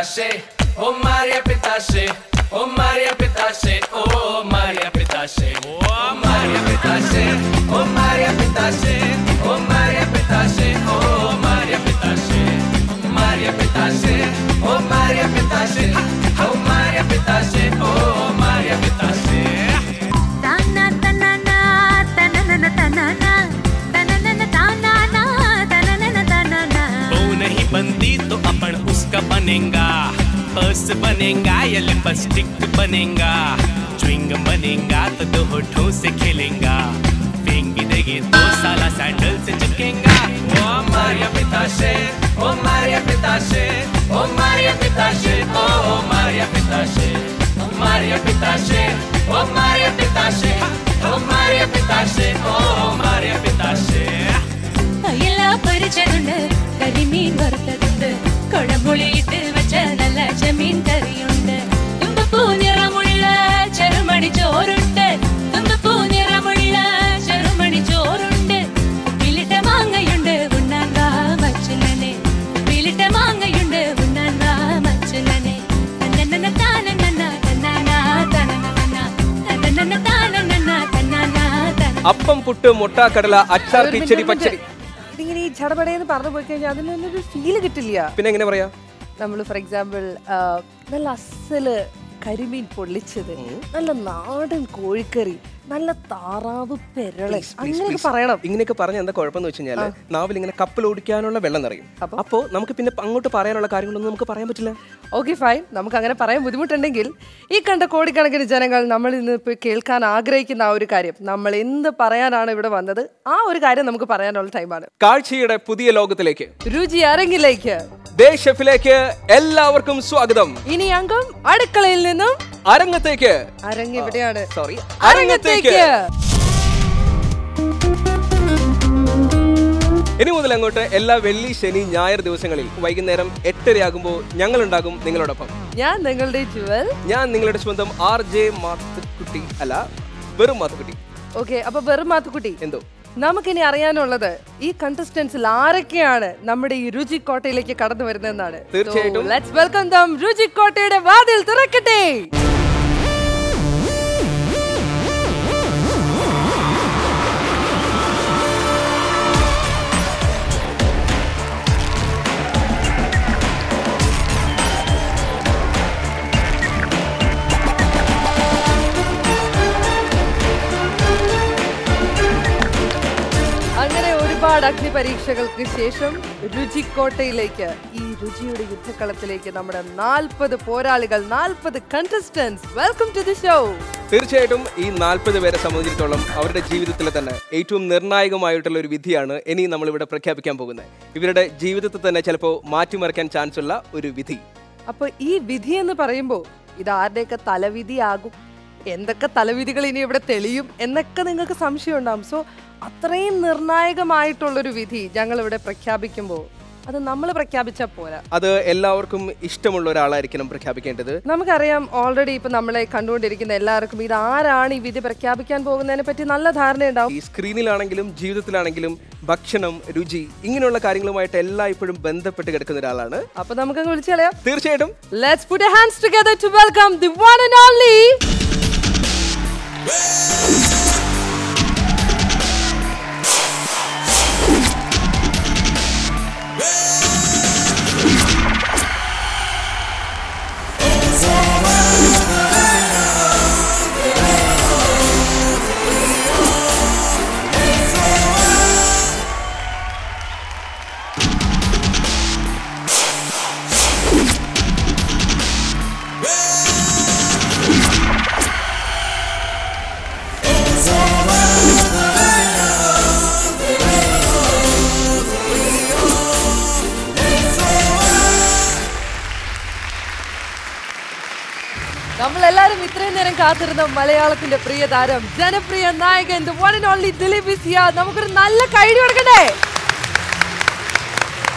Pitache, oh Maria Pitache, oh Maria Pitache, oh Maria Pitache, oh Maria Pitache, oh Maria Pitache, oh Maria Pitache, oh Maria Pitache, Maria Pitache, oh Maria Pitache, oh Maria Pitache, oh Maria Pitache. ताना तनाना तननन तनाना तननन तानाना तननन तनाना वो नहीं बनती तो अपन उसका बनेगा purse बनेगा या lipstick बनेगा च्विंग बनेगा तो दो होठों से खेलेगा फेंक भी देगी तो साला सैंडल से चिपकेगा Oh Maria Pitache, oh Maria Pitache, oh Maria Pitache, oh Maria Pitache, oh Maria Pitache, oh Maria Pitache, oh Maria Pitache, oh Maria Pitache. എല്ലാ പരിചയമുണ്ട് കരിമീൻ വറുത്തതുണ്ട് കുഴമ്പുളിയിട്ട് വെച്ച നല്ല ചെമീൻ കറിയുണ്ട് തുമ്പപ്പൂ നിറമുള്ള ചെറുമണി ചോറുണ്ട് തുമ്പപ്പൂ നിറമുള്ള ചെറുമണി ചോറുണ്ട് ഉപ്പിലിട്ട മാങ്ങയുണ്ട് ഉണ്ണാൻ വാ മച്ചുലനെ ഉപ്പിലിട്ട മാങ്ങയുണ്ട് ഉണ്ണാൻ വാ മച്ചുലനെ തന്നന്ന താനന്ന തന്നാനാ തനനന തന്നന്ന താനന്ന തന്നാനാ തന അപ്പം പുട്ട് മുട്ട കടല അച്ചാർ ഒരു കിച്ചടി മിനിറ്റ്, പച്ചടി ഇതിങ്ങനെ ഈ ചടപടയെന്ന് പറഞ്ഞു പോയി കഴിഞ്ഞാൽ അതിനൊന്നൊരു ഫീല് കിട്ടില്ല പിന്നെ എങ്ങനെ പറയാ നമ്മൾ ഫോർ എക്സാമ്പിൾ നല്ല അസല് കരിമീൻ പൊള്ളിച്ചത് നല്ല നാടൻ കോഴിക്കറി നല്ല താറാവ് പെരളൻ Please, please, അങ്ങനെയൊക്കെ please. പറയണം ഇങ്ങനെയൊക്കെ പറഞ്ഞ എന്താ കുഴപ്പമെന്ന് വെച്ച് കഴിഞ്ഞാല് നാവിൽ ഇങ്ങനെ കപ്പൽ ഓടിക്കാനുള്ള വെള്ളം നിറയും അപ്പോ നമുക്ക് പിന്നെ അങ്ങോട്ട് പറയാനുള്ള കാര്യങ്ങളൊന്നും നമുക്ക് പറയാൻ പറ്റില്ല ഓക്കെ ഫൈൻ നമുക്ക് അങ്ങനെ പറയാൻ ബുദ്ധിമുട്ടുണ്ടെങ്കിൽ ഈ കണ്ട കോടിക്കണക്കിന് ജനങ്ങൾ നമ്മൾ ഇന്ന് ഇപ്പോൾ കേൾക്കാൻ ആഗ്രഹിക്കുന്ന ആ ഒരു കാര്യം നമ്മൾ എന്ത് പറയാനാണ് ഇവിടെ വന്നത് ആ ഒരു കാര്യം നമുക്ക് പറയാനുള്ള ടൈമാണ് കാഴ്ചയുടെ പുതിയ ലോകത്തിലേക്ക് രുചി അരങ്ങിലേക്ക് ദേ ഷെഫിലേക്ക് എല്ലാവർക്കും സ്വാഗതം ഇനി അംഗം അടുക്കളയിൽ നിന്നും അരങ്ങത്തേക്ക് അരങ്ങ് ഇവിടെയാണ് സോറി അരങ്ങത്തേക്ക് ഇനി മുതൽ അങ്ങോട്ട് എല്ലാ വെള്ളി ശനി ഞായർ ദിവസങ്ങളിൽ വൈകുന്നേരം എട്ടരയാകുമ്പോൾ ഞങ്ങൾ ഉണ്ടാകും നിങ്ങളോടൊപ്പം ഞാൻ നിങ്ങളുടെ ജുവൽ ഞാൻ നിങ്ങളുടെ സ്വന്തം ആർ ജെ മാത്തുക്കുട്ടി അല്ല വെറും മാത്തുക്കുട്ടി ഓക്കെ അപ്പൊ വെറും മാത്തുക്കുട്ടി എന്തോ നമുക്കിനി അറിയാനുള്ളത് ഈ കണ്ടസ്റ്റൻസിൽ ആരൊക്കെയാണ് നമ്മുടെ ഈ രുചിക്കോട്ടയിലേക്ക് കടന്നു വരുന്നതെന്നാണ് തീർച്ചയായിട്ടും. ലെറ്റ്സ് വെൽക്കം ദം രുചിക്കോട്ടയുടെ വാതിൽ തുറക്കട്ടെ അങ്ങനെ ഒരുപാട് അഗ്നി പരീക്ഷകൾക്ക് ശേഷം രുചിക്കോട്ടയിലേക്ക് ഈ രുചിയുടെ യുദ്ധക്കളത്തിലേക്ക് നമ്മുടെ നാൽപ്പത് പോരാളികൾ നാൽപ്പത് contestants welcome to the show തീർച്ചയായിട്ടും ഈ നാൽപ്പത് പേരെ സംബന്ധിച്ചിടത്തോളം അവരുടെ ജീവിതത്തിൽ തന്നെ ഏറ്റവും നിർണായകമായിട്ടുള്ള ഒരു വിധിയാണ് ഇനി നമ്മൾ ഇവിടെ പ്രഖ്യാപിക്കാൻ പോകുന്നത് ഇവരുടെ ജീവിതത്തിൽ തന്നെ ചിലപ്പോൾ മാറ്റിമറിക്കാൻ ചാൻസ് ഉള്ള ഒരു വിധി അപ്പൊ ഈ വിധി എന്ന് പറയുമ്പോൾ ഇത് ആരുടെയൊക്കെ തലവിധിയാകും എന്തൊക്കെ തലവിധികൾ ഇനി ഇവിടെ തെളിയും എന്നൊക്കെ നിങ്ങൾക്ക് സംശയം ഉണ്ടാവും സോ അത്രയും നിർണായകമായിട്ടുള്ളൊരു വിധി ഞങ്ങൾ ഇവിടെ പ്രഖ്യാപിക്കുമ്പോൾ അത് നമ്മൾ പ്രഖ്യാപിച്ചാൽ പോരാ അത് എല്ലാവർക്കും ഇഷ്ടമുള്ള ഒരാളായിരിക്കണം പ്രഖ്യാപിക്കേണ്ടത് നമുക്കറിയാം ഓൾറെഡി ഇപ്പൊ നമ്മളെ കണ്ടുകൊണ്ടിരിക്കുന്ന എല്ലാവർക്കും ഇത് ആരാണ് ഈ വിധി പ്രഖ്യാപിക്കാൻ പോകുന്നതിനെ പറ്റി നല്ല ധാരണയുണ്ടാവും ഈ സ്ക്രീനിലാണെങ്കിലും ജീവിതത്തിലാണെങ്കിലും ഭക്ഷണം രുചി ഇങ്ങനെയുള്ള കാര്യങ്ങളുമായിട്ട് എല്ലായ്പ്പോഴും ബന്ധപ്പെട്ട് കിടക്കുന്ന ഒരാളാണ് അപ്പൊ നമുക്കങ്ങ് വിളിച്ചു കളയാം തീർച്ചയായിട്ടും let's put hands together to welcome the one and only നമ്മളെല്ലാരും ഇത്രയും നേരം കാത്തിരുന്ന മലയാളത്തിന്റെ പ്രിയ താരം ജനപ്രിയ നായകൻ the one and only Dileep is here. നമുക്കൊരു നല്ല കൈഡി കൊടുക്കണ്ടേ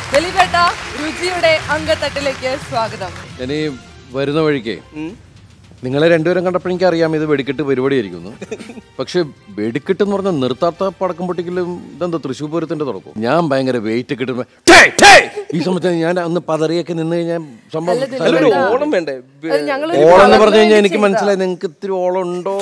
ദിലീപേട്ട രുചിയുടെ അങ്കത്തട്ടിലേക്ക് സ്വാഗതം ഇനി വരുന്ന വഴിക്ക് ഉം. നിങ്ങളെ രണ്ടുപേരും കണ്ടപ്പോൾ എനിക്ക് അറിയാം ഇത് വെടിക്കെട്ട് പരിപാടിയായിരിക്കുന്നു പക്ഷെ വെടിക്കെട്ട് എന്ന് പറഞ്ഞാൽ നിർത്താത്ത പടക്കം പൊട്ടിക്കലും ഇതെന്താ തൃശ്ശൂർ പൂരത്തിന്റെ തുടക്കം ഞാൻ ഭയങ്കര വെയിറ്റ് കിട്ടുമ്പോ ഈ സമയത്ത് ഞാൻ ഒന്ന് പതറിയൊക്കെ നിന്ന് കഴിഞ്ഞാൽ സംഭവം നല്ലൊരു ഓണം വേണ്ടേ അത് ഞങ്ങളൊരു ഓളം എന്ന് colour പറഞ്ഞു കഴിഞ്ഞാൽ വേണ്ടി എനിക്ക് ചെയ്തതാ. മനസ്സിലായി നിങ്ങൾക്ക് ഇത്തിരി ഓളം ഉണ്ടോ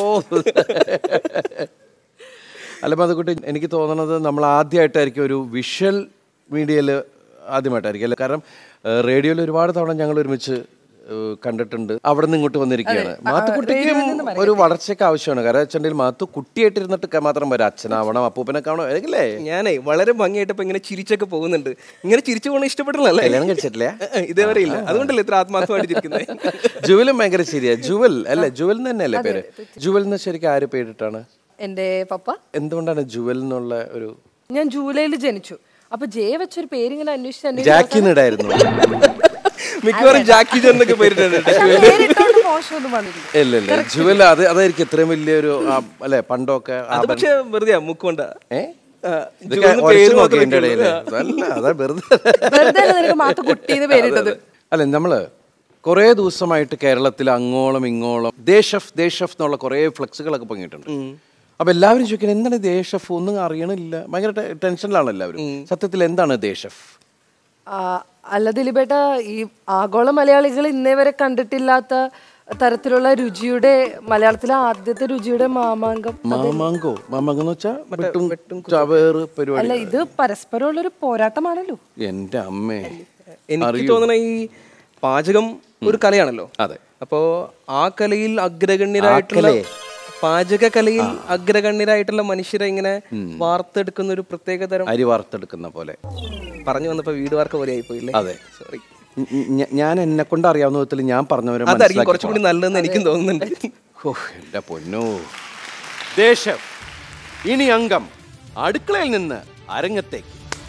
അല്ല അതുകൂട്ടി എനിക്ക് തോന്നുന്നത് നമ്മൾ ആദ്യമായിട്ടായിരിക്കും ഒരു വിഷ്വൽ മീഡിയയിൽ ആദ്യമായിട്ടായിരിക്കും അല്ല കാരണം റേഡിയോയിൽ ഒരുപാട് തവണ ഞങ്ങൾ ഒരുമിച്ച് ഏഹ്, കണ്ടിട്ടുണ്ട് അവിടെ നിന്ന് ഇങ്ങോട്ട് വന്നിരിക്കുകയാണ് മാത്തുക്കുട്ടിക്കും ഒരു വളർച്ചയ്ക്ക് ആവശ്യമാണ് കാരണം വെച്ചിട്ടുണ്ടെങ്കിൽ മാത്തു കുട്ടിയായിട്ടിരുന്നിട്ട് ക- മാത്രം വരാം അച്ഛനാവണം അപ്പൂപ്പനെ കാണണം അല്ലേ ഞാനേ വളരെ ഭംഗിയായിട്ട് ഇപ്പൊ ഇങ്ങനെ ചിരിച്ചൊക്കെ പോകുന്നുണ്ട് ഇങ്ങനെ ചിരിച്ചു പോകണ ഇഷ്ടപ്പെട്ടില്ലല്ലേ കല്യാണം കഴിച്ചിട്ടില്ല ഇതേവരെ ഇല്ല അതുകൊണ്ടല്ലേ ഇത്ര ആത്മാർത്ഥമായിട്ട് ചിരിക്കുന്നത് ജുവലും ഭയങ്കര ശരിയാ ജുവൽ അല്ലേ ജുവൽ എന്ന് തന്നെയല്ലേ പേര് ജുവൽ എന്ന് ശരിക്കും ആര് പേരിട്ടാണ് എന്റെ പപ്പ എന്തുകൊണ്ടാണ് ജുവൽ എന്നുള്ള ഒരു ഞാൻ ജൂലൈയിൽ ജനിച്ചു അപ്പൊ ജെ വെച്ചൊരു പേരിങ്ങനെ അന്വേഷിച്ച് അന്വേഷിച്ച് ജാക്കി എന്നിടായിരുന്നു മിക്കവാറും ജാക്കി ജോൺ എന്നൊക്കെ പേരിട്ടുണ്ട് പക്ഷെ ആ പേരിട്ടോണ്ട് മോശമൊന്നും വന്നില്ല ഇല്ല ഇല്ല ജുവൽ അത് അതായിരിക്കും ഇത്രയും വലിയൊരു ആ, അല്ലെ പണ്ടൊക്കെ അത് ആഭരണം- പക്ഷെ വെറുതെ മുക്കുകൊണ്ട ഏ? ആ, ഇതൊക്കെ ജുവലിന് ഉരച്ച് പേര് നോക്കി മാത്രമേ എൻ്റെ ഇടയില്. ഉള്ളൂ. അതല്ല അതാ വെറുതെ വെറുതെ നിനക്ക് മാത്ത കുട്ടീന്ന് പേരിട്ടത് അല്ല നമ്മള് കുറേ ദിവസമായിട്ട് കേരളത്തിൽ അങ്ങോളം ഇങ്ങോളം ദേശഫ് ദേശഫ് എന്നുള്ള കുറേ ഫ്ലെക്സുകളൊക്കെ പൊങ്ങിയിട്ടുണ്ട് അപ്പൊ എല്ലാവരും ചോദിക്കുന്നത് എന്താണ് ദേശഫ് ഒന്നും അറിയണില്ല ഭയങ്കര ടെ- ടെൻഷനിലാണ് എല്ലാവരും സത്യത്തിൽ എന്താണ് ദേശഫ് ആ, അല്ല ദിലീപേട്ട ഈ ആഗോള മലയാളികൾ ഇന്നേ വരെ കണ്ടിട്ടില്ലാത്ത തരത്തിലുള്ള രുചിയുടെ മലയാളത്തിലെ ആദ്യത്തെ രുചിയുടെ മാമാങ്കം മാമാങ്കോ മാമാങ്കം എന്ന് വെച്ചാ വെട്ടും ചവേറ് പരിപാടി അല്ല ഇത് പരസ്പരമുള്ള ഒരു പോരാട്ടമാണല്ലോ എന്റെ അമ്മേ എനിക്ക് തോന്നണ ഈ പാചകം ഒരു കലയാണല്ലോ അതെ അപ്പോ ആ കലയിൽ അഗ്രഗണ്യരായിട്ടുള്ള കലയെ? പാചക കലയിൽ അഗ്രഗണ്യരായിട്ടുള്ള മനുഷ്യരെ ഇങ്ങനെ വാർത്തെടുക്കുന്ന ഒരു പ്രത്യേക തരം അരി വറുത്തെടുക്കുന്ന പോലെ പറഞ്ഞു വന്നപ്പോ വീട് വാർക്ക പോലെ ആയിപ്പോയില്ലേ അതെ. സോറി ഉം, ഉം, ഞ- ഞാൻ എന്നെ കൊണ്ട് അറിയാവുന്ന വിധത്തിൽ ഞാൻ പറഞ്ഞവരെ അതായിരിക്കും കുറച്ചും കൂടി നല്ലതെന്ന് എനിക്കും തോന്നുന്നുണ്ട് ഓ എന്റെ പൊന്നോ ദേശം ഇനി അംഗം അടുക്കളയിൽ നിന്ന് അരങ്ങത്തേക്ക്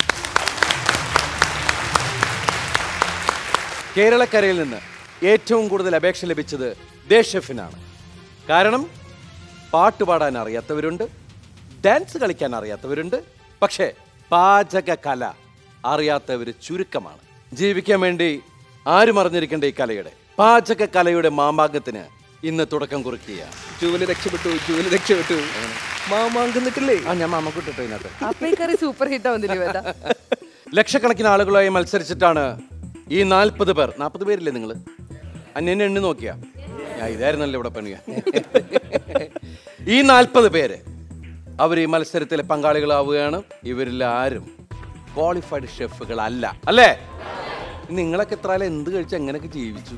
കേരളക്കരയിൽ നിന്ന് ഏറ്റവും കൂടുതൽ അപേക്ഷ ലഭിച്ചത് ദേശഫിനാണ് കാരണം പാട്ട് പാടാൻ അറിയാത്തവരുണ്ട് ഡാൻസ് കളിക്കാൻ അറിയാത്തവരുണ്ട് പക്ഷേ പാചക കല അറിയാത്തവർ ചുരുക്കമാണ് ജീവിക്കാൻ വേണ്ടി ആരും അറിഞ്ഞിരിക്കേണ്ട ഈ കലയുടെ പാചക കലയുടെ മാമാങ്കത്തിന് ഇന്ന് തുടക്കം കുറിക്കുകയാണ് ജൂലി രക്ഷപ്പെട്ടു ജൂലി രക്ഷപ്പെട്ടു മാമാങ്കുന്നിട്ടില്ലേ ആ ഞാൻ മാമക്കൂട്ടിട്ട് ഇതിനകത്ത് അപ്പൊ ഈ കറി സൂപ്പർ ഹിറ്റ് ആവും ദിലീപേട്ട ലക്ഷക്കണക്കിന് ആളുകളുമായി മത്സരിച്ചിട്ടാണ് ഈ നാൽപ്പത് പേർ നാൽപ്പത് പേരില്ലേ നിങ്ങൾ അന്യനെ എണ്ണി നോക്കിയാ ഞാൻ ഇതായിരുന്നല്ലോ ഇവിടെ പണിയ ഈ നാൽപ്പത് പേര് അവർ ഈ മത്സരത്തിലെ പങ്കാളികളാവുകയാണ് ഇവരിൽ ആരും ക്വാളിഫൈഡ് ഷെഫുകൾ അല്ല അല്ലേ നിങ്ങളൊക്കെ എത്ര ആളെ എന്ത് കഴിച്ച് എങ്ങനെയൊക്കെ ജീവിച്ചു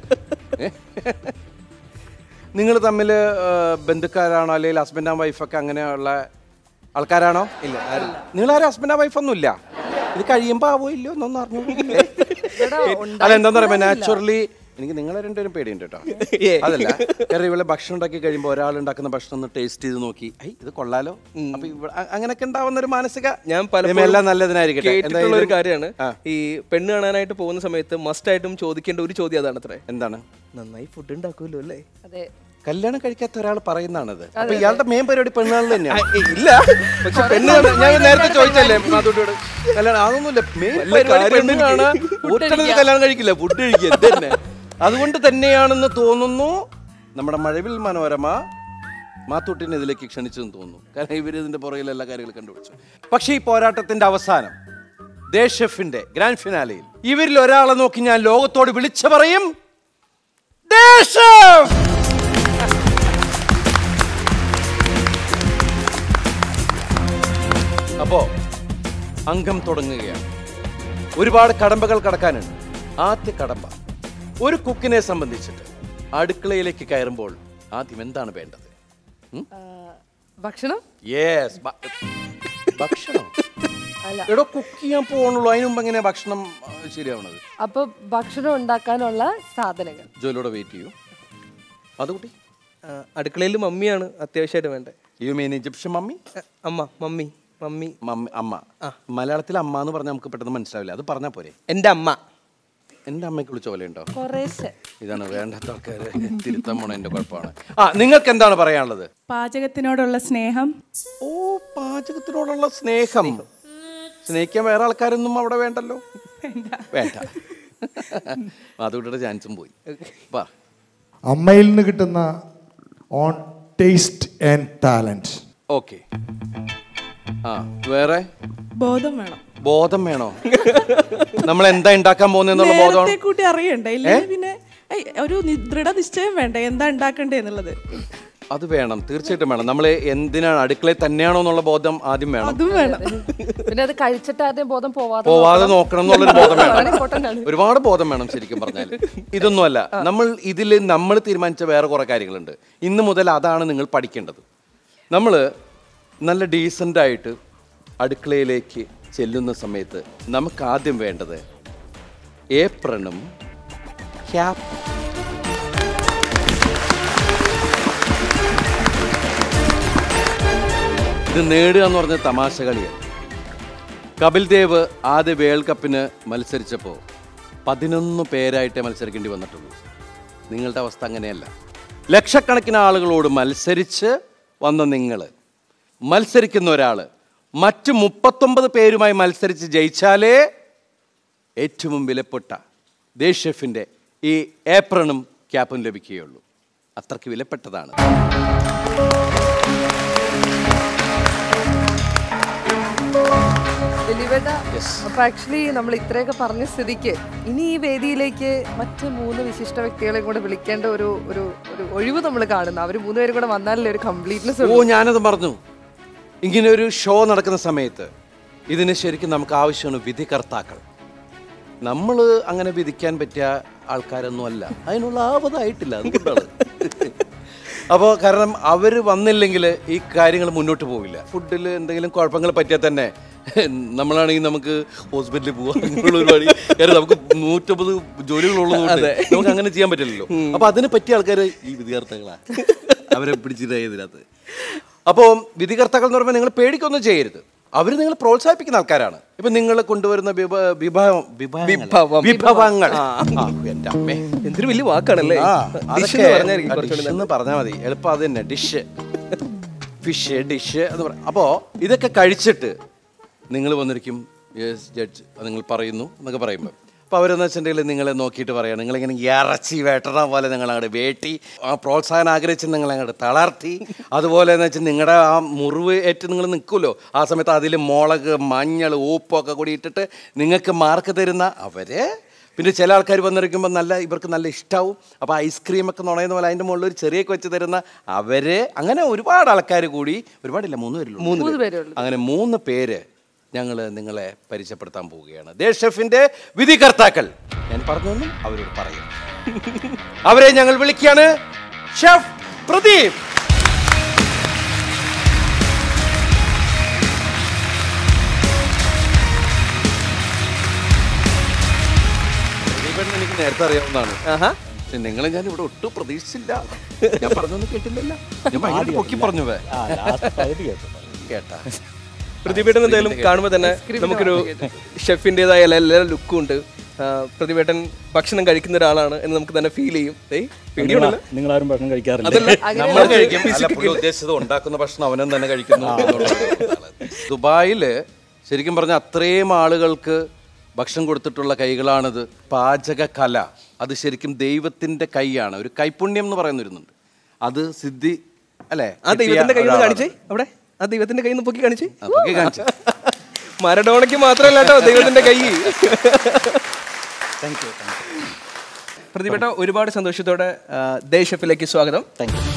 നിങ്ങൾ തമ്മിൽ ബന്ധുക്കാരാണോ അല്ലെങ്കിൽ ഹസ്ബൻഡ് ആൻഡ് വൈഫൊക്കെ അങ്ങനെയുള്ള ആൾക്കാരാണോ ഇല്ല നിങ്ങൾ ആരും ഹസ്ബൻഡ് ആൻഡ് വൈഫ് ഒന്നും ഇല്ല ഇത് കഴിയുമ്പോ ആവോ ഇല്ലയോ എന്നൊന്നും അറിഞ്ഞു അല്ല എന്താന്ന് പറയുമ്പോ നാച്ചുറലി എനിക്ക് നിങ്ങളെ രണ്ടുപേരും പേടിയുണ്ട് കേട്ടോ അതല്ല കാരണം ഇവിടെ ഭക്ഷണം ഉണ്ടാക്കി കഴിയുമ്പോൾ ഒരാൾ ഉണ്ടാക്കുന്ന ഭക്ഷണം ഒന്ന് ടേസ്റ്റ് ചെയ്ത് നോക്കി ഐ ഇത് കൊള്ളാലോ അപ്പൊ ഇവിടെ അ- അങ്ങനെയൊക്കെ ഉണ്ടാവുന്ന ഒരു മാനസിക ഞാൻ ഇതിന്മേൽ പലപ്പോഴും എല്ലാം നല്ലതിനായിരിക്കട്ടെ കേട്ടിട്ടുള്ള ഒരു എന്തായാലും- കാര്യമാണ് ആ. ഈ പെണ്ണ് കാണാനായിട്ട് പോകുന്ന സമയത്ത് മസ്റ്റ് ആയിട്ടും ചോദിക്കേണ്ട ഒരു ചോദ്യം അതാണ് അത്രേ എന്താണ് നന്നായി ഫുഡ് ഉണ്ടാക്കുമല്ലോ അല്ലേ അതെ കല്യാണം കഴിക്കാത്ത ഒരാൾ പറയുന്നതാണത് അപ്പൊ ഇയാളുടെ മെയിൻ പരിപാടി പെണ്ണുകളിൽ തന്നെയാണ് ഏയ്, ഇല്ല പക്ഷെ പെണ്ണ് പെണ്ണ് ഞാൻ നേരത്തെ ചോദിച്ചല്ലേ മാധുട്ടിയോട് കല്യാണം അതൊന്നുമില്ല മെയിൻ പരിപാടി പെണ്ണുകാണ് ഒറ്റണത് കല്യാണം കഴിക്കില്ല ഫുഡ് കഴിക്കുക തന്നെ അതുകൊണ്ട് തന്നെയാണെന്ന് തോന്നുന്നു നമ്മുടെ മഴവിൽ മനോരമ മാത്തൂട്ടിനെ ഇതിലേക്ക് ക്ഷണിച്ചെന്ന് തോന്നുന്നു കാരണം ഇവർ ഇതിന്റെ പുറകിൽ എല്ലാ കാര്യങ്ങളും കണ്ടുപിടിച്ചു പക്ഷേ ഈ പോരാട്ടത്തിന്റെ അവസാനം ദേശഫിന്റെ ഗ്രാൻഡ് ഫിനാലയിൽ ഇവരിൽ ഒരാളെ നോക്കി ഞാൻ ലോകത്തോട് വിളിച്ചു പറയും ദേശഫ് അപ്പോ അംഗം തുടങ്ങുകയാണ് ഒരുപാട് കടമ്പകൾ കടക്കാനുണ്ട് ആദ്യ കടമ്പ ഒരു കുക്കിനെ സംബന്ധിച്ചിട്ട് അടുക്കളയിലേക്ക് കയറുമ്പോൾ ആദ്യം എന്താണ് വേണ്ടത് ഭക്ഷണം യെസ് ഭക്ഷണം അല്ല. എടോ കുക്ക് ചെയ്യാൻ പോകണുള്ളൂ അതിന് മുമ്പ് എങ്ങനെയാ ഭക്ഷണം ആ, ശരിയാവണത് അപ്പൊ ഭക്ഷണം ഉണ്ടാക്കാനുള്ള സാധനങ്ങൾ ജോലിയോടെ വെയിറ്റ് ചെയ്യൂ അതുകൂട്ടി ആ, അടുക്കളയിൽ മമ്മിയാണ് അത്യാവശ്യമായിട്ട് വേണ്ടത് യു മീൻ ഈജിപ്ഷ്യൻ മമ്മി ആ, അമ്മ മമ്മി മമ്മി മമ്മി അമ്മ മലയാളത്തിൽ അമ്മ എന്ന് പറഞ്ഞാൽ നമുക്ക് പെട്ടെന്ന് മനസ്സിലാവില്ല അത് പറഞ്ഞാൽ പോരെ എൻ്റെ അമ്മ എൻ്റെ അമ്മയ്ക്ക് വിളിച്ച പോലെ ഉണ്ടോ കുറേശ്ശെ ഇതാണ് വേണ്ടാത്ത ആൾക്കാരെ തിരുത്താൻ പോണ എന്റെ കുഴപ്പമാണ് ആ നിങ്ങൾക്ക് എന്താണ് പറയാനുള്ളത് പാചകത്തിനോടുള്ള സ്നേഹം ഓ പാചകത്തിനോടുള്ള സ്നേഹം സ്നേഹിക്കാൻ വേറെ ആൾക്കാരൊന്നും അവിടെ വേണ്ടല്ലോ വേണ്ട അതുകൂടെ ചാൻസും പോയി വാ അമ്മയിൽ നിന്ന് കിട്ടുന്ന own taste and talent okay ആ വേറെ ബോധം വേണം ബോധം വേണോ നമ്മൾ എന്താ ഉണ്ടാക്കാൻ പോകുന്നതെന്നുള്ള നേരത്തെ ബോധം കൂട്ടി അറിയണ്ടേ ഇല്ലെങ്കിൽ പിന്നെ ഏയ്, ഒരു നി- ദൃഢനിശ്ചയം വേണ്ടേ എന്താ ഉണ്ടാക്കണ്ടേ എന്നുള്ളത് അത് വേണം തീർച്ചയായിട്ടും വേണം നമ്മൾ എന്തിനാണ് അടുക്കളയിൽ തന്നെയാണോ എന്നുള്ള ബോധം ആദ്യം വേണം അതും വേണം പിന്നെ അത് കഴിച്ചിട്ട് ആരുടെയും ബോധം പോവാതെ പോവാതെ നോക്കണം എന്നുള്ളൊരു ബോധം വളരെ വേണം important ആണ്. ഒരുപാട് ബോധം വേണം ശരിക്കും പറഞ്ഞാൽ ഇതൊന്നുമല്ല നമ്മൾ ഇതിൽ നമ്മൾ തീരുമാനിച്ച വേറെ കുറെ കാര്യങ്ങളുണ്ട് ഇന്ന് മുതൽ അതാണ് നിങ്ങൾ പഠിക്കേണ്ടത് നമ്മൾ നല്ല ഡീസൻ്റ് ആയിട്ട് അടുക്കളയിലേക്ക് ചെല്ലുന്ന സമയത്ത് നമുക്ക് ആദ്യം വേണ്ടത് ഏപ്രണും ക്യാപ്പ് ഇത് നേടുക എന്ന് പറഞ്ഞ തമാശ കളിയാണ് കപിൽ ദേവ് ആദ്യ വേൾഡ് കപ്പിന് മത്സരിച്ചപ്പോൾ പതിനൊന്ന് പേരായിട്ടേ മത്സരിക്കേണ്ടി വന്നിട്ടുള്ളൂ നിങ്ങളുടെ അവസ്ഥ അങ്ങനെയല്ല ലക്ഷക്കണക്കിന് ആളുകളോട് മത്സരിച്ച് വന്ന നിങ്ങൾ മത്സരിക്കുന്ന ഒരാൾ മറ്റ് മുപ്പത്തൊമ്പത് പേരുമായി മത്സരിച്ച് ജയിച്ചാലേ ഏറ്റവും വിലപ്പെട്ട ദേശെഫിൻ്റെ ഈ ഏപ്രണും ക്യാപ്പും ലഭിക്കുകയുള്ളൂ അത്രയ്ക്ക് വിലപ്പെട്ടതാണ് ദിലീപേട്ട അപ്പൊ ആക്ച്വലി നമ്മൾ ഇത്രയൊക്കെ പറഞ്ഞ സ്ഥിതിക്ക് ഇനി ഈ വേദിയിലേക്ക് മറ്റ് മൂന്ന് വിശിഷ്ട വ്യക്തികളെ കൂടെ വിളിക്കേണ്ട ഒരു ഒരു ഒരു ഒഴിവ് നമ്മൾ കാണുന്നു അവർ മൂന്നുപേരും കൂടെ വന്നാലല്ലേ ഒരു കംപ്ലീറ്റ്നെസ് ഓ ഞാനത് മറന്നു ഇങ്ങനെ ഒരു ഷോ നടക്കുന്ന സമയത്ത് ഇതിന് ശരിക്കും നമുക്ക് ആവശ്യമാണ് വിധികർത്താക്കൾ നമ്മൾ അങ്ങനെ വിധിക്കാൻ പറ്റിയ ആൾക്കാരൊന്നും അല്ല അതിനുള്ള ആവതായിട്ടില്ല അതുകൊണ്ടാണ് അപ്പോൾ കാരണം അവർ വന്നില്ലെങ്കിൽ ഈ കാര്യങ്ങൾ മുന്നോട്ട് പോവില്ല ഫുഡിൽ എന്തെങ്കിലും കുഴപ്പങ്ങൾ പറ്റിയാൽ തന്നെ നമ്മളാണെങ്കിൽ നമുക്ക് ഹോസ്പിറ്റലിൽ പോവാം അങ്ങനെയുള്ള ഒരുപാട് കാര്യം നമുക്ക് നൂറ്റമ്പത് ജോലികളുള്ളതുകൊണ്ട് നമുക്ക് അങ്ങനെ ചെയ്യാൻ പറ്റില്ലല്ലോ അപ്പൊ അതിന് പറ്റിയ ആൾക്കാർ ഈ വിദ്യാർത്ഥികളാണ് അവരെ പിടിച്ചിട്ടായി ഇതിനകത്ത് അപ്പോൾ വിധികർത്താക്കൾ എന്ന് പറയുമ്പോൾ നിങ്ങൾ പേടിക്കൊന്നും ചെയ്യരുത് അവർ നിങ്ങൾ പ്രോത്സാഹിപ്പിക്കുന്ന ആൾക്കാരാണ് ഇപ്പൊ നിങ്ങൾ കൊണ്ടുവരുന്ന വിഭ- വിഭവം വിഭവങ്ങൾ- വിഭവം. വിഭവങ്ങൾ ആ, എൻ്റെ അമ്മേ എന്തൊരു വലിയ വാക്കാണല്ലേ ആ, ഡിഷ് അതൊക്കെ എന്ന് പറഞ്ഞായിരിക്കും ആ, കുറച്ചുകൂടി dish എന്ന് പറഞ്ഞാൽ മതി എളുപ്പം അത് തന്നെ ഡിഷ് ഫിഷ് ഡിഷ് എന്ന് പറയും അപ്പോൾ ഇതൊക്കെ കഴിച്ചിട്ട് നിങ്ങൾ വന്നിരിക്കും യെസ് ജഡ്ജ് നിങ്ങൾ പറയുന്നു എന്നൊക്കെ പറയുമ്പോൾ അപ്പോൾ അവരെന്ന് വെച്ചിട്ടുണ്ടെങ്കിൽ നിങ്ങളെ നോക്കിയിട്ട് പറയാം നിങ്ങളിങ്ങനെ ഇറച്ചി വേട്ടണ പോലെ നിങ്ങൾ അങ്ങോട്ട് വേട്ടി ആ പ്രോത്സാഹനം ആഗ്രഹിച്ച് നിങ്ങൾ അങ്ങോട്ട് തളർത്തി അതുപോലെ എന്ന് വെച്ചാൽ നിങ്ങളുടെ ആ മുറിവ് ഏറ്റ് നിങ്ങൾ നിൽക്കുമല്ലോ ആ സമയത്ത് അതിൽ മുളക് മഞ്ഞൾ ഉപ്പൊക്കെ കൂടി ഇട്ടിട്ട് നിങ്ങൾക്ക് മാർക്ക് തരുന്ന അവരെ പിന്നെ ചില ആൾക്കാർ വന്നിരിക്കുമ്പോൾ നല്ല ഇവർക്ക് നല്ല ഇഷ്ടാവും അപ്പോൾ ഐസ്ക്രീമൊക്കെ നുണയുന്ന പോലെ അതിൻ്റെ മുകളിൽ ഒരു ചെറിയൊക്കെ വെച്ച് തരുന്ന അവര് അങ്ങനെ ഒരുപാട് ആൾക്കാർ കൂടി ഒരുപാടില്ല മൂന്ന് പേരുള്ളൂ മൂന്ന് പേരേ അങ്ങനെ മൂന്ന് പേര് ഞങ്ങൾ നിങ്ങളെ പരിചയപ്പെടുത്താൻ പോവുകയാണ് ദേ ഷെഫിന്റെ വിധികർത്താക്കൾ ഞാൻ പറഞ്ഞൊന്നും അവരോട് പറയും അവരെ ഞങ്ങൾ വിളിക്കുകയാണ് ഷെഫ് പ്രദീപ് പ്രദീപേട്ടനെ എനിക്ക് നേരത്തെ അറിയാവുന്നതാണ് ആഹാ പക്ഷെ നിങ്ങളെ ഞാൻ ഇവിടെ ഒട്ടും പ്രതീക്ഷിച്ചില്ല ഞാൻ പറഞ്ഞൊന്നും കേട്ടില്ലല്ലോ ഞാൻ ഭയങ്കര പൊക്കി പറഞ്ഞു വേ. കേട്ടാ പ്രതിഭേട്ടൻ എന്തായാലും കാണുമ്പോൾ തന്നെ നമുക്കൊരു ഷെഫിൻ്റെതായ എല്ലാ ലുക്കും ഉണ്ട് ആ, പ്രതിഭേട്ടൻ ഭക്ഷണം കഴിക്കുന്ന ഒരാളാണ് എന്ന് നമുക്ക് തന്നെ ഫീൽ ചെയ്യും ഏയ് പേടിയുണ്ടല്ലോ നിങ്ങൾ ആരും ഭക്ഷണം കഴിക്കാറില്ല അതല്ല നമ്മൾ കഴിക്കും അല്ല പുള്ളി ഉദ്ദേശിച്ചത് ഉണ്ടാക്കുന്ന ഭക്ഷണം അവനും തന്നെ കഴിക്കുന്നു എന്നുള്ളതാണ്. ദുബായില് ശരിക്കും പറഞ്ഞ അത്രയും ആളുകൾക്ക് ഭക്ഷണം കൊടുത്തിട്ടുള്ള കൈകളാണിത് പാചക കല അത് ശരിക്കും ദൈവത്തിന്റെ കൈയാണ് ഒരു കൈപുണ്യം എന്ന് പറയുന്നിരുന്നുണ്ട് അത് സിദ്ധി അല്ലേ ആ ദൈവത്തിന്റെ കൈ ഒന്ന് ഒരാളാണ്. കാണിച്ചേ അവിടെ ആ ദൈവത്തിന്റെ കൈ ഒന്ന് പൊക്കി കാണിച്ചേ ആ, പൊക്കി കാണിച്ചു. മരഡോണയ്ക്ക് മാത്രമല്ല കേട്ടോ ദൈവത്തിന്റെ കൈ Thank you, thank you. പ്രതിഭേട്ട ഒരുപാട് സന്തോഷത്തോടെ ആ, ദേ ഷെഫിലേക്ക് സ്വാഗതം Thank you.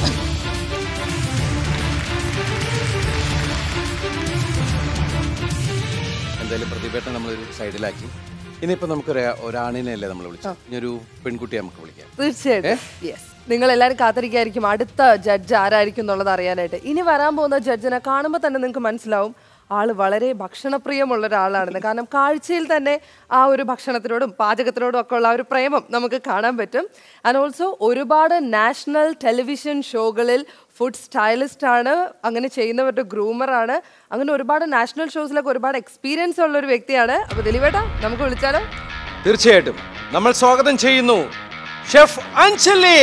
എന്തായാലും പ്രതിഭേട്ടൻ നമ്മളൊരു സൈഡിലാക്കി ഇനിയിപ്പോ നമുക്കൊരു ഒരാണിനെയല്ലേ നമ്മൾ വിളിച്ചു ഇനി ഒരു പെൺകുട്ടിയെ നമുക്ക് വിളിക്കാം തീർച്ചയായിട്ടും യെസ് നിങ്ങൾ എല്ലാവരും കാത്തിരിക്കായിരിക്കും അടുത്ത ജഡ്ജ് ആരായിരിക്കും എന്നുള്ളത് അറിയാനായിട്ട് ഇനി വരാൻ പോകുന്ന ജഡ്ജിനെ കാണുമ്പോൾ തന്നെ നിങ്ങൾക്ക് മനസ്സിലാവും ആള് വളരെ ഭക്ഷണപ്രിയമുള്ള ഒരാളാണെന്ന് കാരണം കാഴ്ചയിൽ തന്നെ ആ ഒരു ഭക്ഷണത്തിനോടും പാചകത്തിനോടും ഒക്കെ ഉള്ള ആ ഒരു പ്രേമം നമുക്ക് കാണാൻ പറ്റും ആൻഡ് ഓൾസോ ഒരുപാട് നാഷണൽ ടെലിവിഷൻ ഷോകളിൽ ഫുഡ് സ്റ്റൈലിസ്റ്റ് ആണ് അങ്ങനെ ചെയ്യുന്നവരുടെ ഗ്രൂമറാണ് അങ്ങനെ ഒരുപാട് നാഷണൽ ഷോസിലൊക്കെ ഒരുപാട് എക്സ്പീരിയൻസ് ഉള്ള ഒരു വ്യക്തിയാണ് അപ്പോൾ ദിലീപേട്ടാ നമുക്ക് വിളിച്ചാലോ തീർച്ചയായിട്ടും നമ്മൾ സ്വാഗതം ചെയ്യുന്നു ഷെഫ് അഞ്ജലി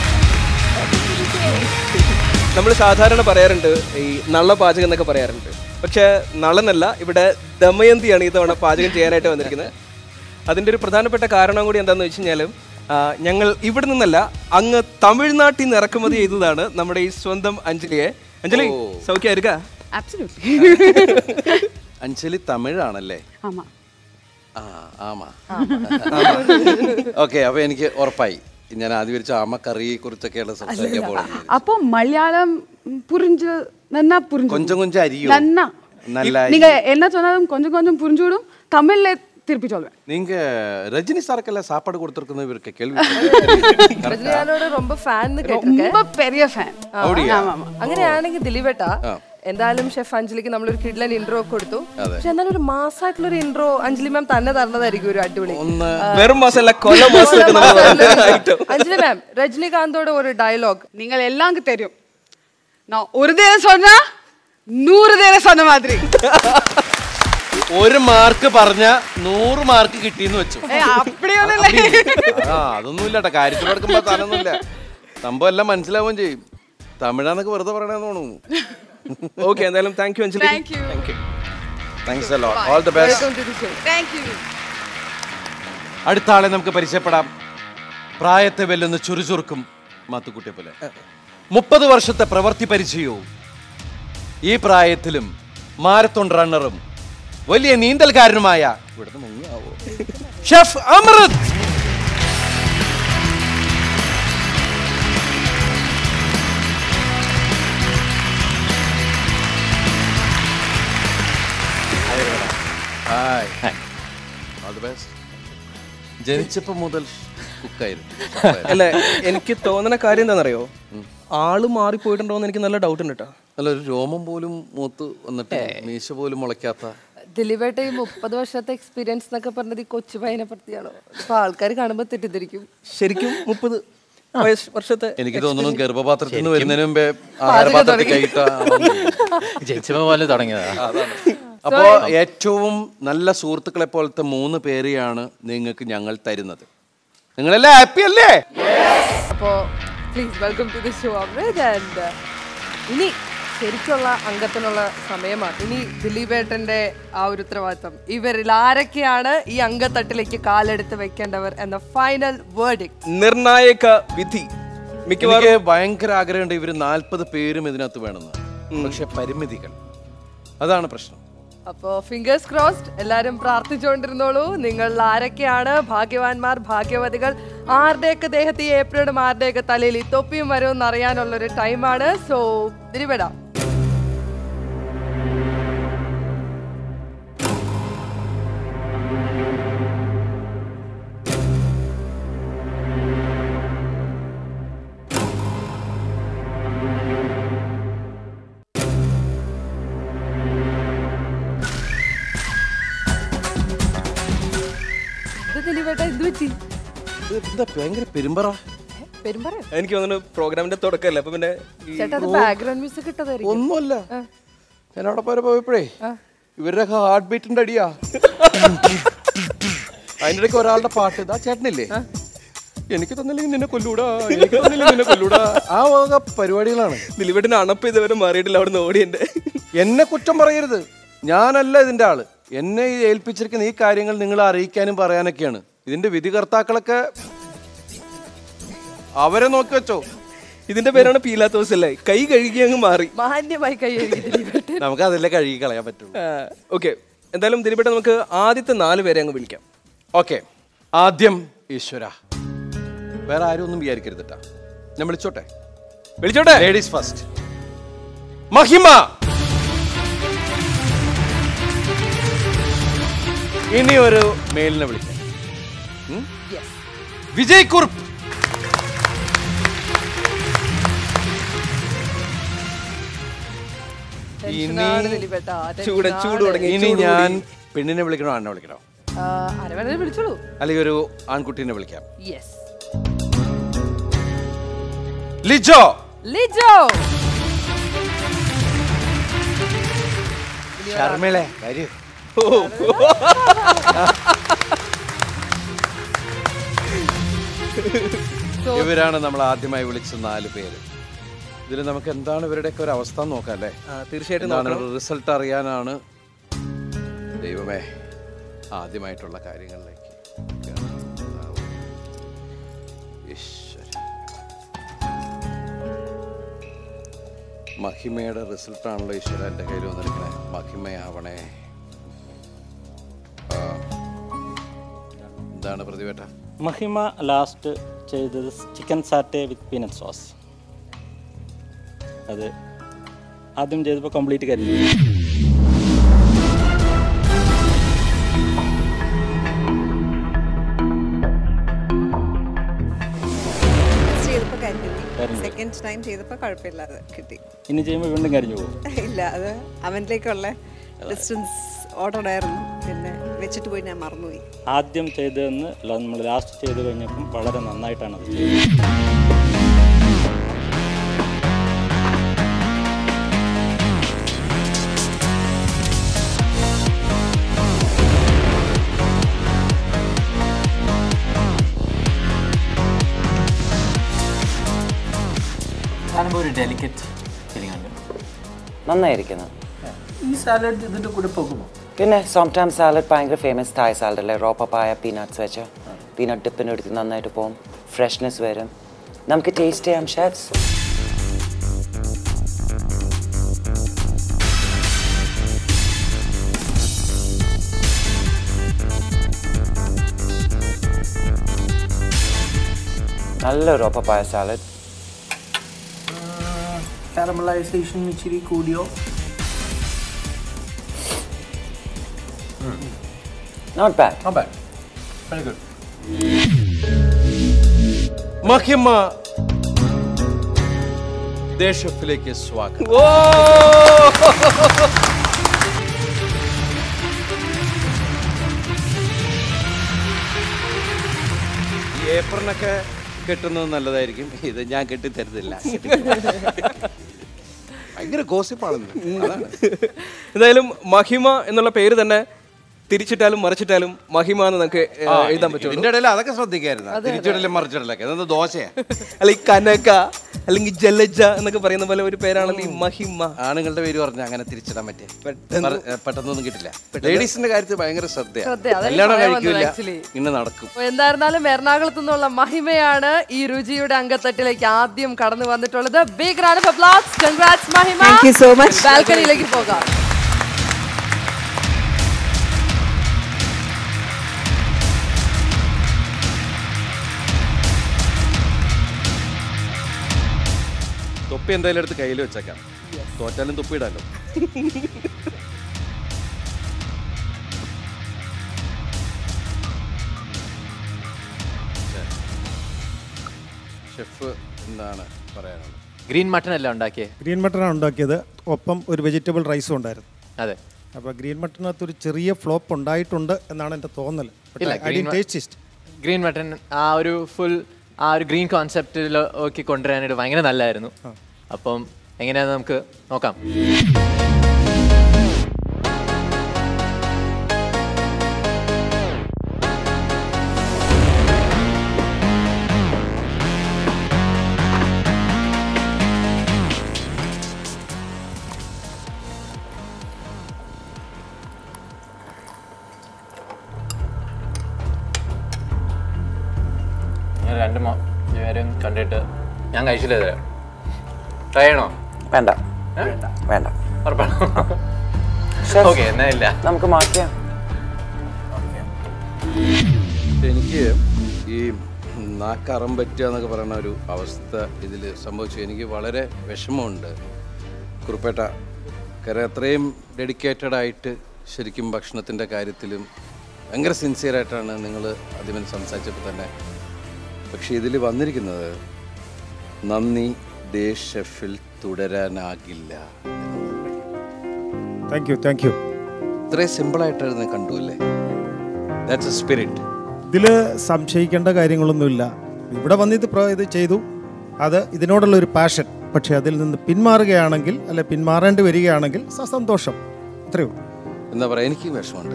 നമ്മൾ സാധാരണ പറയാറുണ്ട് ഈ നല്ല പാചകം എന്നൊക്കെ പറയാറുണ്ട് പക്ഷേ നളനല്ല ഇവിടെ ദമയന്തിയാണ് ഈ തവണ പാചകം ചെയ്യാനായിട്ട് വന്നിരിക്കുന്നത് അതിൻ്റെ ഒരു പ്രധാനപ്പെട്ട കാരണം കൂടി എന്താണെന്ന് വെച്ച് കഴിഞ്ഞാൽ ഞങ്ങൾ ഇവിടെ നിന്നല്ല അങ്ങ് തമിഴ്നാട്ടിൽ നിന്ന് ഇറക്കുമതി ചെയ്തതാണ് നമ്മുടെ ഈ സ്വന്തം അഞ്ജലിയെ അഞ്ജലി സൗഖ്യമായിരിക്ക അഞ്ജലി തമിഴാണല്ലേ ஆமா ആ ആമാ ഓക്കെ അപ്പൊ എനിക്ക് ഉറപ്പായി ഞാൻ ആദ്യം വിളിച്ച ആമക്കറിയെ കുറിച്ചൊക്കെയാണ് സംസാരിക്കാൻ പോകുന്നത് அப்போ மலையாளம் புரிஞ்சு நன்னா புரிஞ்சு கொஞ்சம் கொஞ்சம் அறியும். நன்னா நல்லா நீங்க என்ன சொன்னாலும் கொஞ்சம் கொஞ்சம் புரிஞ்சுவிடும் தமிழ்ல திருப்பி சொல்வேன் நீங்க ரஜினி சாருக்கெல்லாம் சாப்பாடு கொடுத்துருக்கணும் இவருக்கு கேள்வி രജനികാന്തോട് ரொம்ப ഫാൻ കേട്ടിരിക്കേ ரொம்ப பெரிய ஃபேன் அப்படியா? ஆமா ஆமா അങ്ങനെയാണെങ്കിൽ ദിലീപേട്ട ആ. എന്തായാലും ഷെഫ് അഞ്ജലിക്ക് നമ്മളൊരു കിഡ്ലൻ ഇൻട്രോ കൊടുത്തു പക്ഷെ എന്നാലും ഒരു മാസമായിട്ടുള്ള ഒരു ഇൻട്രോ അഞ്ജലി മാം തന്നെ തരണതായിരിക്കും ഒരു അടിപൊളി ഒന്ന് വെറും മാസമല്ല കൊല മാസമൊക്കെ നമ്മൾ ഐറ്റം അഞ്ജലി മാം രജനികാന്തോട് ഒരു ഡയലോഗ് நீங்கள் எல்லாருக்கும் தெரியும் நான் ஒரு தடவை சொன்னா நூறு தடவை சொன்ன மாதிரி ഒരു മാർക്ക് പറഞ്ഞ നൂറ് മാർക്ക് കിട്ടിയെന്ന് വെച്ചു ஏய், அப்படி ஒண்ணும் இல்லை ആ അതൊന്നും ഇല്ല കേട്ടോ കാര്യത്തിൽ എടുക്കുമ്പോ താനൊന്നുമില്ല സംഭവം എല്ലാം മനസ്സിലാവുകയും ചെയ്യും തമിഴാന്നൊക്കെ വെറുതെ പറയണെന്ന് തോന്നുന്നു ഓക്കെ എന്തായാലും thank you Anjali Thank you. Thank you thanks അല്ലോ all the best thank you അടുത്ത ആളെ നമുക്ക് പരിചയപ്പെടാം പ്രായത്തെ വെല്ലുന്ന ചുറുചുറുക്കും മാത്തുക്കുട്ടിയെ പോലെ മുപ്പത് വർഷത്തെ പ്രവൃത്തി പരിചയവും ഈ പ്രായത്തിലും മാരത്തോൺ റണ്ണറും വലിയ നീന്തൽക്കാരനുമായ ഇവിടുന്ന് മുങ്ങാവോ chef Amrit hi all the best ജനിച്ചപ്പോ മുതൽ കുക്കായിരുന്നു അല്ല എനിക്ക് തോന്നുന്ന കാര്യം എന്താണെന്നറിയോ ആള് മാറിപ്പോയിട്ടുണ്ടോ എന്ന് എനിക്ക് നല്ല ഡൗട്ട് ഉണ്ട് കേട്ടോ അല്ല ഒരു രോമം പോലും മൂത്ത് വന്നിട്ട് മീശ പോലും മുളയ്ക്കാത്ത ദിലീപേട്ട ഈ മുപ്പത് വർഷത്തെ എക്സ്പീരിയൻസ് എന്നൊക്കെ പറഞ്ഞത് ഈ കൊച്ചു പയ്യനെ പറ്റിയാണോ ഇപ്പൊ ആൾക്കാർ കാണുമ്പോ തെറ്റിദ്ധരിക്കും ശരിക്കും മുപ്പത് വയസ്സ് വർഷത്തെ എനിക്ക് തോന്നുന്നു ഗർഭപാത്രത്തിൽ നിന്ന് വരുന്നതിന് മുമ്പേ ആഹാരപാത്രത്തിൽ കൈയിട്ട ജനിച്ചപ്പോ പോലെ തുടങ്ങിയതാ അപ്പോ ഏറ്റവും നല്ല സുഹൃത്തുക്കളെ പോലത്തെ മൂന്ന് പേരെയാണ് നിങ്ങൾക്ക് ഞങ്ങൾ തരുന്നത് നിങ്ങളെല്ലാം ഹാപ്പി അല്ലേ അപ്പോ please welcome to the show Amrit and ഇനി ശരിക്കുള്ള അംഗത്തിനുള്ള സമയമാണ് ഇനി ദിലീപേട്ടന്റെ ആ ഒരു ഉത്തരവാദിത്തം ഇവരിൽ ആരൊക്കെയാണ് ഈ അംഗത്തട്ടിലേക്ക് കാലെടുത്ത് വെക്കേണ്ടവർ എന്ന ഫൈനൽ വേർഡിക് നിർണായക വിധി മിക്കവാറും എനിക്ക് ഭയങ്കര ആഗ്രഹമുണ്ട് ഇവര് നാൽപ്പത് പേരും ഇതിനകത്ത് വേണമെന്ന് പക്ഷെ പരിമിതികൾ അതാണ് പ്രശ്നം അപ്പോ ഫിംഗേഴ്സ് ക്രോസ്ഡ് എല്ലാരും പ്രാർത്ഥിച്ചുകൊണ്ടിരുന്നോളൂ നിങ്ങൾ ആരൊക്കെയാണ് ഭാഗ്യവാന്മാർ ഭാഗ്യവതികൾ ആരുടെയൊക്കെ ദേഹത്ത് ഈ ഏപ്രിലും ആരുടെയൊക്കെ തലയിൽ ഈ തൊപ്പിയും വരും എന്ന് അറിയാനുള്ള ഒരു ടൈമാണ് സോ തിരുവിടാം ഇത് ദിലീപേട്ട എന്ത് പറ്റി ഇത് എന്താ ഭയങ്കര പെരുമ്പറ പെരുമ്പറ എനിക്ക് തോന്നുന്നു പ്രോഗ്രാമിന്റെ തുടക്കമല്ലേ അപ്പൊ പിന്നെ ഈ ചേട്ടാ അത് ബാക്ക്ഗ്രൗണ്ട് മ്യൂസിക് ഇട്ടതായിരിക്കും ഒന്നുമല്ല ഞാൻ അവിടെ പോരെ പോയപ്പോഴേ ഇവരുടെ ഹാർട്ട് ബീറ്റിന്റെ അടിയാ അതിൻ്റെ ഇടയ്ക്ക് ഒരാളുടെ പാട്ട് ഇതാ ചേട്ടനില്ലേ എനിക്ക് തന്നില്ലെങ്കിൽ നിന്നെ കൊല്ലൂടാ എനിക്ക് തന്നില്ലെങ്കിൽ നിന്നെ കൊല്ലൂടാ ആ വക പരിപാടികളാണ് ദിലീപേട്ടിന് അണപ്പ് ഇതുവരെ മാറിയിട്ടില്ല അവിടുന്ന് ഓടിയുണ്ട് എന്നെ കുറ്റം പറയരുത് ഞാനല്ല ഇതിന്റെ ആള് എന്നെ ഈ ഏൽപ്പിച്ചിരിക്കുന്ന ഈ കാര്യങ്ങൾ നിങ്ങളെ അറിയിക്കാനും പറയാനൊക്കെയാണ് ഇതിന്റെ വിധികർത്താക്കളൊക്കെ അവരെ നോക്കി വെച്ചോ ഇതിന്റെ പേരാണ് പീലാത്തോസ് അല്ലേ കൈ കഴുകി അങ്ങ് മാറി മാന്യമായി കൈയ്യഴുകി ദിലീപേട്ടൻ നമുക്ക് അതല്ലേ കഴുകി കളയാൻ പറ്റുള്ളൂ ഓക്കെ എന്തായാലും ദിലീപേട്ട നമുക്ക് ആദ്യത്തെ നാല് പേരെ അങ്ങ് വിളിക്കാം ഓക്കെ ആദ്യം ഈശ്വര വേറെ ആരും ഒന്നും വിചാരിക്കരുത് കേട്ടാ ഞാൻ വിളിച്ചോട്ടെ വിളിച്ചോട്ടെ ലേഡീസ് ഫസ്റ്റ് മഹിമ ഇനി ഒരു മെയിലിനെ വിളിക്കാം ഉം? വിജയ് കുറുപ്പ് ടെൻഷനാണ് ദിലീപേട്ട ചൂട് ചൂട് തുടങ്ങി ഇനി ചൂട് ഞാൻ കൂടി. പെണ്ണിനെ വിളിക്കണോ ആണിനെ വിളിക്കണോ അരവണ വിളിച്ചോളൂ അല്ലെങ്കിൽ ഒരു ആൺകുട്ടീനെ വിളിക്കാം യെസ് ലിജോ ലിജോ ഷർമിളെ വരൂ ഇവരാണ് നമ്മൾ ആദ്യമായി വിളിച്ച നാല് പേര് ഇതിൽ നമുക്ക് എന്താണ് ഇവരുടെയൊക്കെ ഒരു അവസ്ഥ എന്ന് നോക്കാം അല്ലേ ആ, തീർച്ചയായിട്ടും എന്താണ് നോക്കണം. റിസൾട്ട് അറിയാനാണ് ദൈവമേ ആദ്യമായിട്ടുള്ള കാര്യങ്ങളിലേക്ക് കർത്താവ്. ഈശ്വര മഹിമയുടെ റിസൾട്ടാണല്ലോ ഈശ്വര എൻ്റെ കയ്യിൽ വന്നിരിക്കണേ മഹിമയാവണേ ആ. എന്താണ് പ്രതിവേട്ട മഹിമ ലാസ്റ്റ് ചെയ്തത് chicken satay with peanut sauce അത് ആദ്യം ചെയ്തപ്പോൾ കംപ്ലീറ്റ് കരിഞ്ഞു ചെയ്തപ്പോൾ കരിഞ്ഞു കരിഞ്ഞു. സെക്കൻഡ് ടൈം ചെയ്തപ്പോൾ കുഴപ്പമില്ലാതെ കിട്ടി ഇനി ചെയ്യുമ്പോൾ വീണ്ടും കരിഞ്ഞു പോകും ഇല്ല അത് അവനിലേക്കുള്ള ഡിസ്റ്റൻസ് ഓർഡറായിരുന്നു പിന്നെ വെച്ചിട്ട് പോയി ഞാൻ മറന്നുപോയി ആദ്യം ചെയ്തതെന്ന് നമ്മൾ ലാസ്റ്റ് ചെയ്ത് കഴിഞ്ഞപ്പം വളരെ നന്നായിട്ടാണ് അത് ചെയ്തത് കാണുമ്പോൾ ഒരു ഡെലിക്കറ്റ് ഫീലിംഗ് ഉണ്ട് നന്നായിരിക്കുന്നു ഈ സാലഡ് ഇതിൻ്റെ കൂടെ പോകുമോ പിന്നെ സംടൈം സാലഡ് ഭയങ്കര ഫേമസ് തായ് സാലഡ് അല്ലേ റോ പപ്പായ പീനട്ട്സ് വെച്ച് പീനട്ട് ടിപ്പിന് എടുത്ത് നന്നായിട്ട് പോകും ഫ്രഷ്നെസ് വരും നമുക്ക് ടേസ്റ്റ് ചെയ്യാം ഷെഫ്സ് നല്ല റോ പപ്പായ സാലഡ് കാരമലൈസേഷൻ ഇച്ചിരി കൂടിയോ not bad not bad very good Mahima ദേശത്തിലേക്ക് സ്വാഗതം ഈ ഏപ്രിനൊക്കെ കെട്ടുന്നത് നല്ലതായിരിക്കും ഇത് ഞാൻ കെട്ടിത്തരുന്നില്ല ഭയങ്കര ഗോസിപ്പാണെന്ന് അതാണ് എന്തായാലും മഹിമ എന്നുള്ള പേര് തന്നെ തിരിച്ചിട്ടാലും മറിച്ചിട്ടാലും മഹിമ എന്ന് നമുക്ക് ഏ, ആ, എഴുതാൻ പറ്റും ഇതിന്റെ ഇടയിൽ അതൊക്കെ ശ്രദ്ധിക്കായിരുന്നു തിരിച്ചിടലും മറിച്ചിടലൊക്കെ എന്നത് ദോശയാ അല്ല ഈ കനക അല്ലെങ്കിൽ ജലജ എന്നൊക്കെ പറയുന്ന പോലെ ഒരു പേരാണല്ലോ ഈ മഹിമ ആണുങ്ങളുടെ പേര് പറഞ്ഞാൽ അങ്ങനെ തിരിച്ചിടാൻ പറ്റേ പെട്ടെന്നൊന്നും കിട്ടില്ല ലേഡീസിന്റെ കാര്യത്തിൽ ഭയങ്കര ശ്രദ്ധ ശ്രദ്ധ, അതാ ഞാൻ കല്യാണം പറയാൻ വന്നത് കഴിക്കില്ല actually. ഇങ്ങനെ നടക്കും അപ്പൊ എന്തായിരുന്നാലും എറണാകുളത്തു നിന്നുള്ള മഹിമയാണ് ഈ രുചിയുടെ അങ്കത്തട്ടിലേക്ക് ആദ്യം കടന്നു വന്നിട്ടുള്ളത് big round of applause congrats Mahima Thank you so much. ബാൽക്കണിയിലേക്ക് പോകാം തൊപ്പി എന്തായാലും എടുത്ത് കയ്യിൽ വെച്ചേക്കാം തോറ്റാലും തൊപ്പി ഇടാലോ ഷെഫ് എന്താണ് പറയാനുള്ളത് ഗ്രീൻ മട്ടൺ അല്ല ഉണ്ടാക്കിയേ ഗ്രീൻ മട്ടനാണ് ഉണ്ടാക്കിയത് ഒപ്പം ഒരു വെജിറ്റബിൾ റൈസും ഉണ്ടായിരുന്നു അതെ അപ്പോൾ ഗ്രീൻ മട്ടനകത്ത് ഒരു ചെറിയ ഫ്ലോപ്പ് ഉണ്ടായിട്ടുണ്ട് എന്നാണ് എൻ്റെ തോന്നൽ ഇല്ല ഗ്രീൻ ടേസ്റ്റ് ഗ്രീൻ മട്ടൺ ആ ഒരു ഫുൾ ആ ഒരു ഗ്രീൻ കോൺസെപ്റ്റിലൊക്കെ കൊണ്ടുവരാനായിട്ട് ഭയങ്കര നല്ലതായിരുന്നു അപ്പം എങ്ങനെയാന്ന് നമുക്ക് നോക്കാം ഞാൻ രണ്ട് പേരും കണ്ടിട്ട് ഞാൻ കഴിച്ചില്ല ഇത് ട്രൈ ചെയ്യണോ വേണ്ട ഏ? വേണ്ട ഉറപ്പാണോ Chef, ഓക്കെ എന്നാ ഇല്ല നമുക്ക് മാറ്റിയാം എനിക്ക് ഈ നാക്കറം പറ്റുക എന്നൊക്കെ പറയുന്ന ഒരു അവസ്ഥ ഇതിൽ സംഭവിച്ചു എനിക്ക് വളരെ വിഷമമുണ്ട് കുറുപ്പേട്ട കാരണം അത്രയും ഡെഡിക്കേറ്റഡ് ആയിട്ട് ശരിക്കും ഭക്ഷണത്തിൻ്റെ കാര്യത്തിലും ഭയങ്കര സിൻസിയറായിട്ടാണ് നിങ്ങൾ ആദ്യമേ സംസാരിച്ചപ്പോൾ തന്നെ പക്ഷേ ഇതിൽ വന്നിരിക്കുന്നത് നന്ദി ഡേ ഷെഫിൽ തുടരാനാകില്ല താങ്ക് യു താങ്ക് യു ഇത്രയും സിമ്പിളായിട്ടായിരുന്നു കണ്ടു അല്ലേ ദാറ്റ്സ് എ സ്പിരിറ്റ് ഇതിൽ സംശയിക്കേണ്ട കാര്യങ്ങളൊന്നുമില്ല ഇവിടെ വന്ന് ഇത് പ്ര- ഇത് ചെയ്തു അത് ഇതിനോടുള്ള ഒരു പാഷൻ പക്ഷേ അതിൽ നിന്ന് പിന്മാറുകയാണെങ്കിൽ അല്ലെ പിന്മാറേണ്ടി വരികയാണെങ്കിൽ സ- സന്തോഷം അത്രയേ ഉള്ളൂ എന്താ പറയുക എനിക്ക് വിഷമമുണ്ട്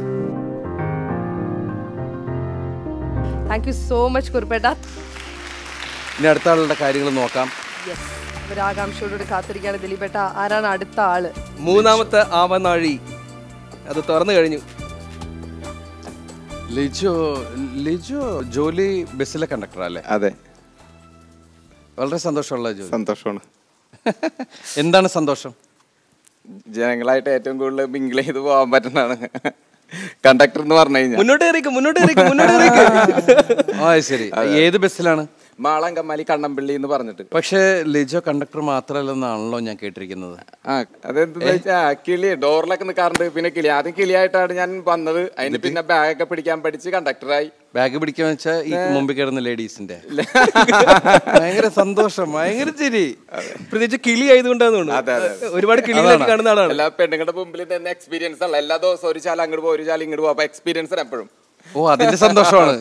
താങ്ക് യു സോ മച്ച് കുറുപ്പേട്ട ഇനി അടുത്ത ആളുടെ കാര്യങ്ങൾ നോക്കാം യെസ് ഒരു ആകാംക്ഷയോടുകൂടി കാത്തിരിക്കുകയാണ് ദിലീപേട്ട ആരാണ് അടുത്ത ആള് മൂന്നാമത്തെ ആവനാഴി അത് തുറന്നു കഴിഞ്ഞു ലിജോ ലിജോ ജോലി ബസ്സിലെ കണ്ടക്ടർ അല്ലേ അതെ വളരെ സന്തോഷമുള്ള ജോലി സന്തോഷമാണ് എന്താണ് സന്തോഷം ജനങ്ങളായിട്ട് ഏറ്റവും കൂടുതൽ മിങ്കിൾ ചെയ്ത് പോകാൻ പറ്റുന്നതാണ് കണ്ടക്ടർ എന്ന് പറഞ്ഞു കഴിഞ്ഞാൽ മുന്നോട്ട് കയറിക്ക് മുന്നോട്ട് കയറിക്ക് മുന്നോട്ട് കയറിക്ക് ആ ശരി ഏത് ബസ്സിലാണ് മാളം കമ്മാലി കണ്ണമ്പള്ളി എന്ന് പറഞ്ഞിട്ട് പക്ഷേ ലിജോ കണ്ടക്ടർ മാത്രമല്ലെന്നാണല്ലോ ഞാൻ കേട്ടിരിക്കുന്നത് ആ അതെന്താ വെച്ചാ കിളി ഡോറിലൊക്കെ നിൽക്കാറുണ്ട് പിന്നെ കിളി ആദ്യം കിളിയായിട്ടാണ് ഞാൻ വന്നത് അതിന് പിന്നെ ബാഗൊക്കെ പിടിക്കാൻ പഠിച്ച് കണ്ടക്ടറായി ബാഗ് പിടിക്കാൻ വെച്ചാൽ ഈ മുമ്പിൽ കിടന്ന ലേഡീസിന്റെ ഭയങ്കര സന്തോഷം ഭയങ്കര ചിരി പ്രത്യേകിച്ച് കിളി ആയതുകൊണ്ടാന്ന് അതെ, അതെ. തോന്നുന്നു ഒരുപാട് കിളികളൊക്കെ കാണുന്ന ആളാണ് എല്ലാ പെണ്ണുങ്ങളുടെ മുമ്പിൽ തന്നെ എക്സ്പീരിയൻസ് ഉള്ള എല്ലാ ദിവസവും ഒരു ചാല അങ്ങോട്ട് പോകും ഒരു ചാല ഇങ്ങോട്ട് പോകും അപ്പൊ എക്സ്പീരിയൻസ് എപ്പോഴും ഓ അതിന്റെ സന്തോഷമാണ്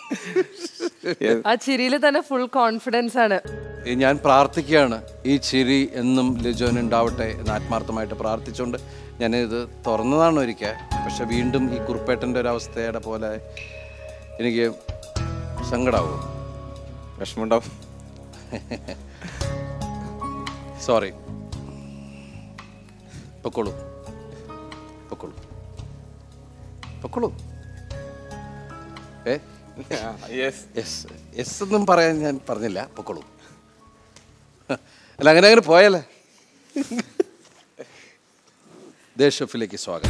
ആ ചിരിയിൽ തന്നെ ഫുൾ കോൺഫിഡൻസ് ആണ് ഈ ഞാൻ പ്രാർത്ഥിക്കുകയാണ് ഈ ചിരി എന്നും ലിജോന് ഉണ്ടാവട്ടെ എന്ന് ആത്മാർത്ഥമായിട്ട് പ്രാർത്ഥിച്ചുകൊണ്ട് ഞാനിത് തുറന്നതാണ് ഒരിക്കൽ പക്ഷെ വീണ്ടും ഈ കുറുപ്പേട്ടൻ്റെ ഒരു അവസ്ഥയുടെ പോലെ എനിക്ക് സങ്കടാവും വിഷമമുണ്ടാവും സോറി പൊക്കോളൂ പൊക്കോളൂ പൊക്കോളൂ ഏ യെസ് യെസ് യെസ് ഒന്നും പറയാൻ ഞാൻ പറഞ്ഞില്ല പൊക്കോളൂ അല്ല അങ്ങനെ അങ്ങനെ പോയല്ലേ ദേശഫിലേക്ക് സ്വാഗതം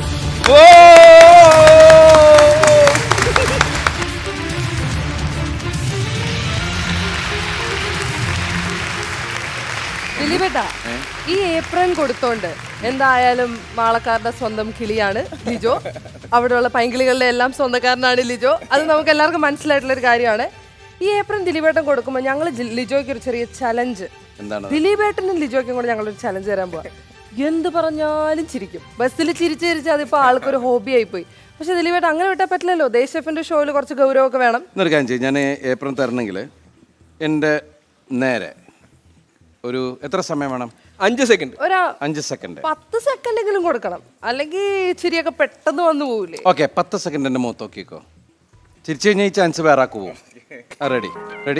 ദിലീപേട്ട ഈ ഏപ്രൻ കൊടുത്തോണ്ട് എന്തായാലും മാളക്കാരുടെ സ്വന്തം കിളിയാണ് ലിജോ അവിടെയുള്ള പൈങ്കിളികളുടെ എല്ലാം സ്വന്തക്കാരനാണ് ലിജോ അത് നമുക്ക് എല്ലാവർക്കും മനസ്സിലായിട്ടുള്ള ഒരു കാര്യമാണ് ഈ ഏപ്രൻ ദിലീപേട്ടൻ കൊടുക്കുമ്പോൾ ഞങ്ങൾ ലിജോയ്ക്ക് ഒരു ചെറിയ ചലഞ്ച് എന്താണ് ദിലീപേട്ടനും ലിജോയ്ക്കും കൂടെ ഞങ്ങളൊരു ചലഞ്ച് തരാൻ പോവാ എന്ത് പറഞ്ഞാലും ചിരിക്കും ബസ്സിൽ ചിരിച്ച് ചിരിച്ച് അതിപ്പോ ആൾക്കൊരു ഹോബി ആയിപ്പോയി പക്ഷെ ദിലീപേട്ടൻ അങ്ങനെ വിട്ടാൽ പറ്റില്ലല്ലോ ദേശഫിന്റെ ഷോയിൽ കുറച്ച് ഗൗരവമൊക്കെ വേണം എന്നൊരു കാര്യം ചെയ്യും ഞാൻ ഏപ്രിൽ തരണമെങ്കിൽ എൻ്റെ നേരെ ഒരു എത്ര സമയം വേണം അഞ്ച് സെക്കൻഡ് ഒരാ അഞ്ച് സെക്കൻഡ് പത്ത് സെക്കൻഡെങ്കിലും കൊടുക്കണം അല്ലെങ്കിൽ ചിരിയൊക്കെ പെട്ടെന്ന് വന്നു പോവില്ലേ ഓക്കെ പത്ത് സെക്കൻഡ് എൻ്റെ മുഖത്ത് നോക്കിക്കോ ചിരിച്ചു കഴിഞ്ഞാൽ ഈ ചാൻസ് വേറെ ആക്കു പോവും റെഡി റെഡി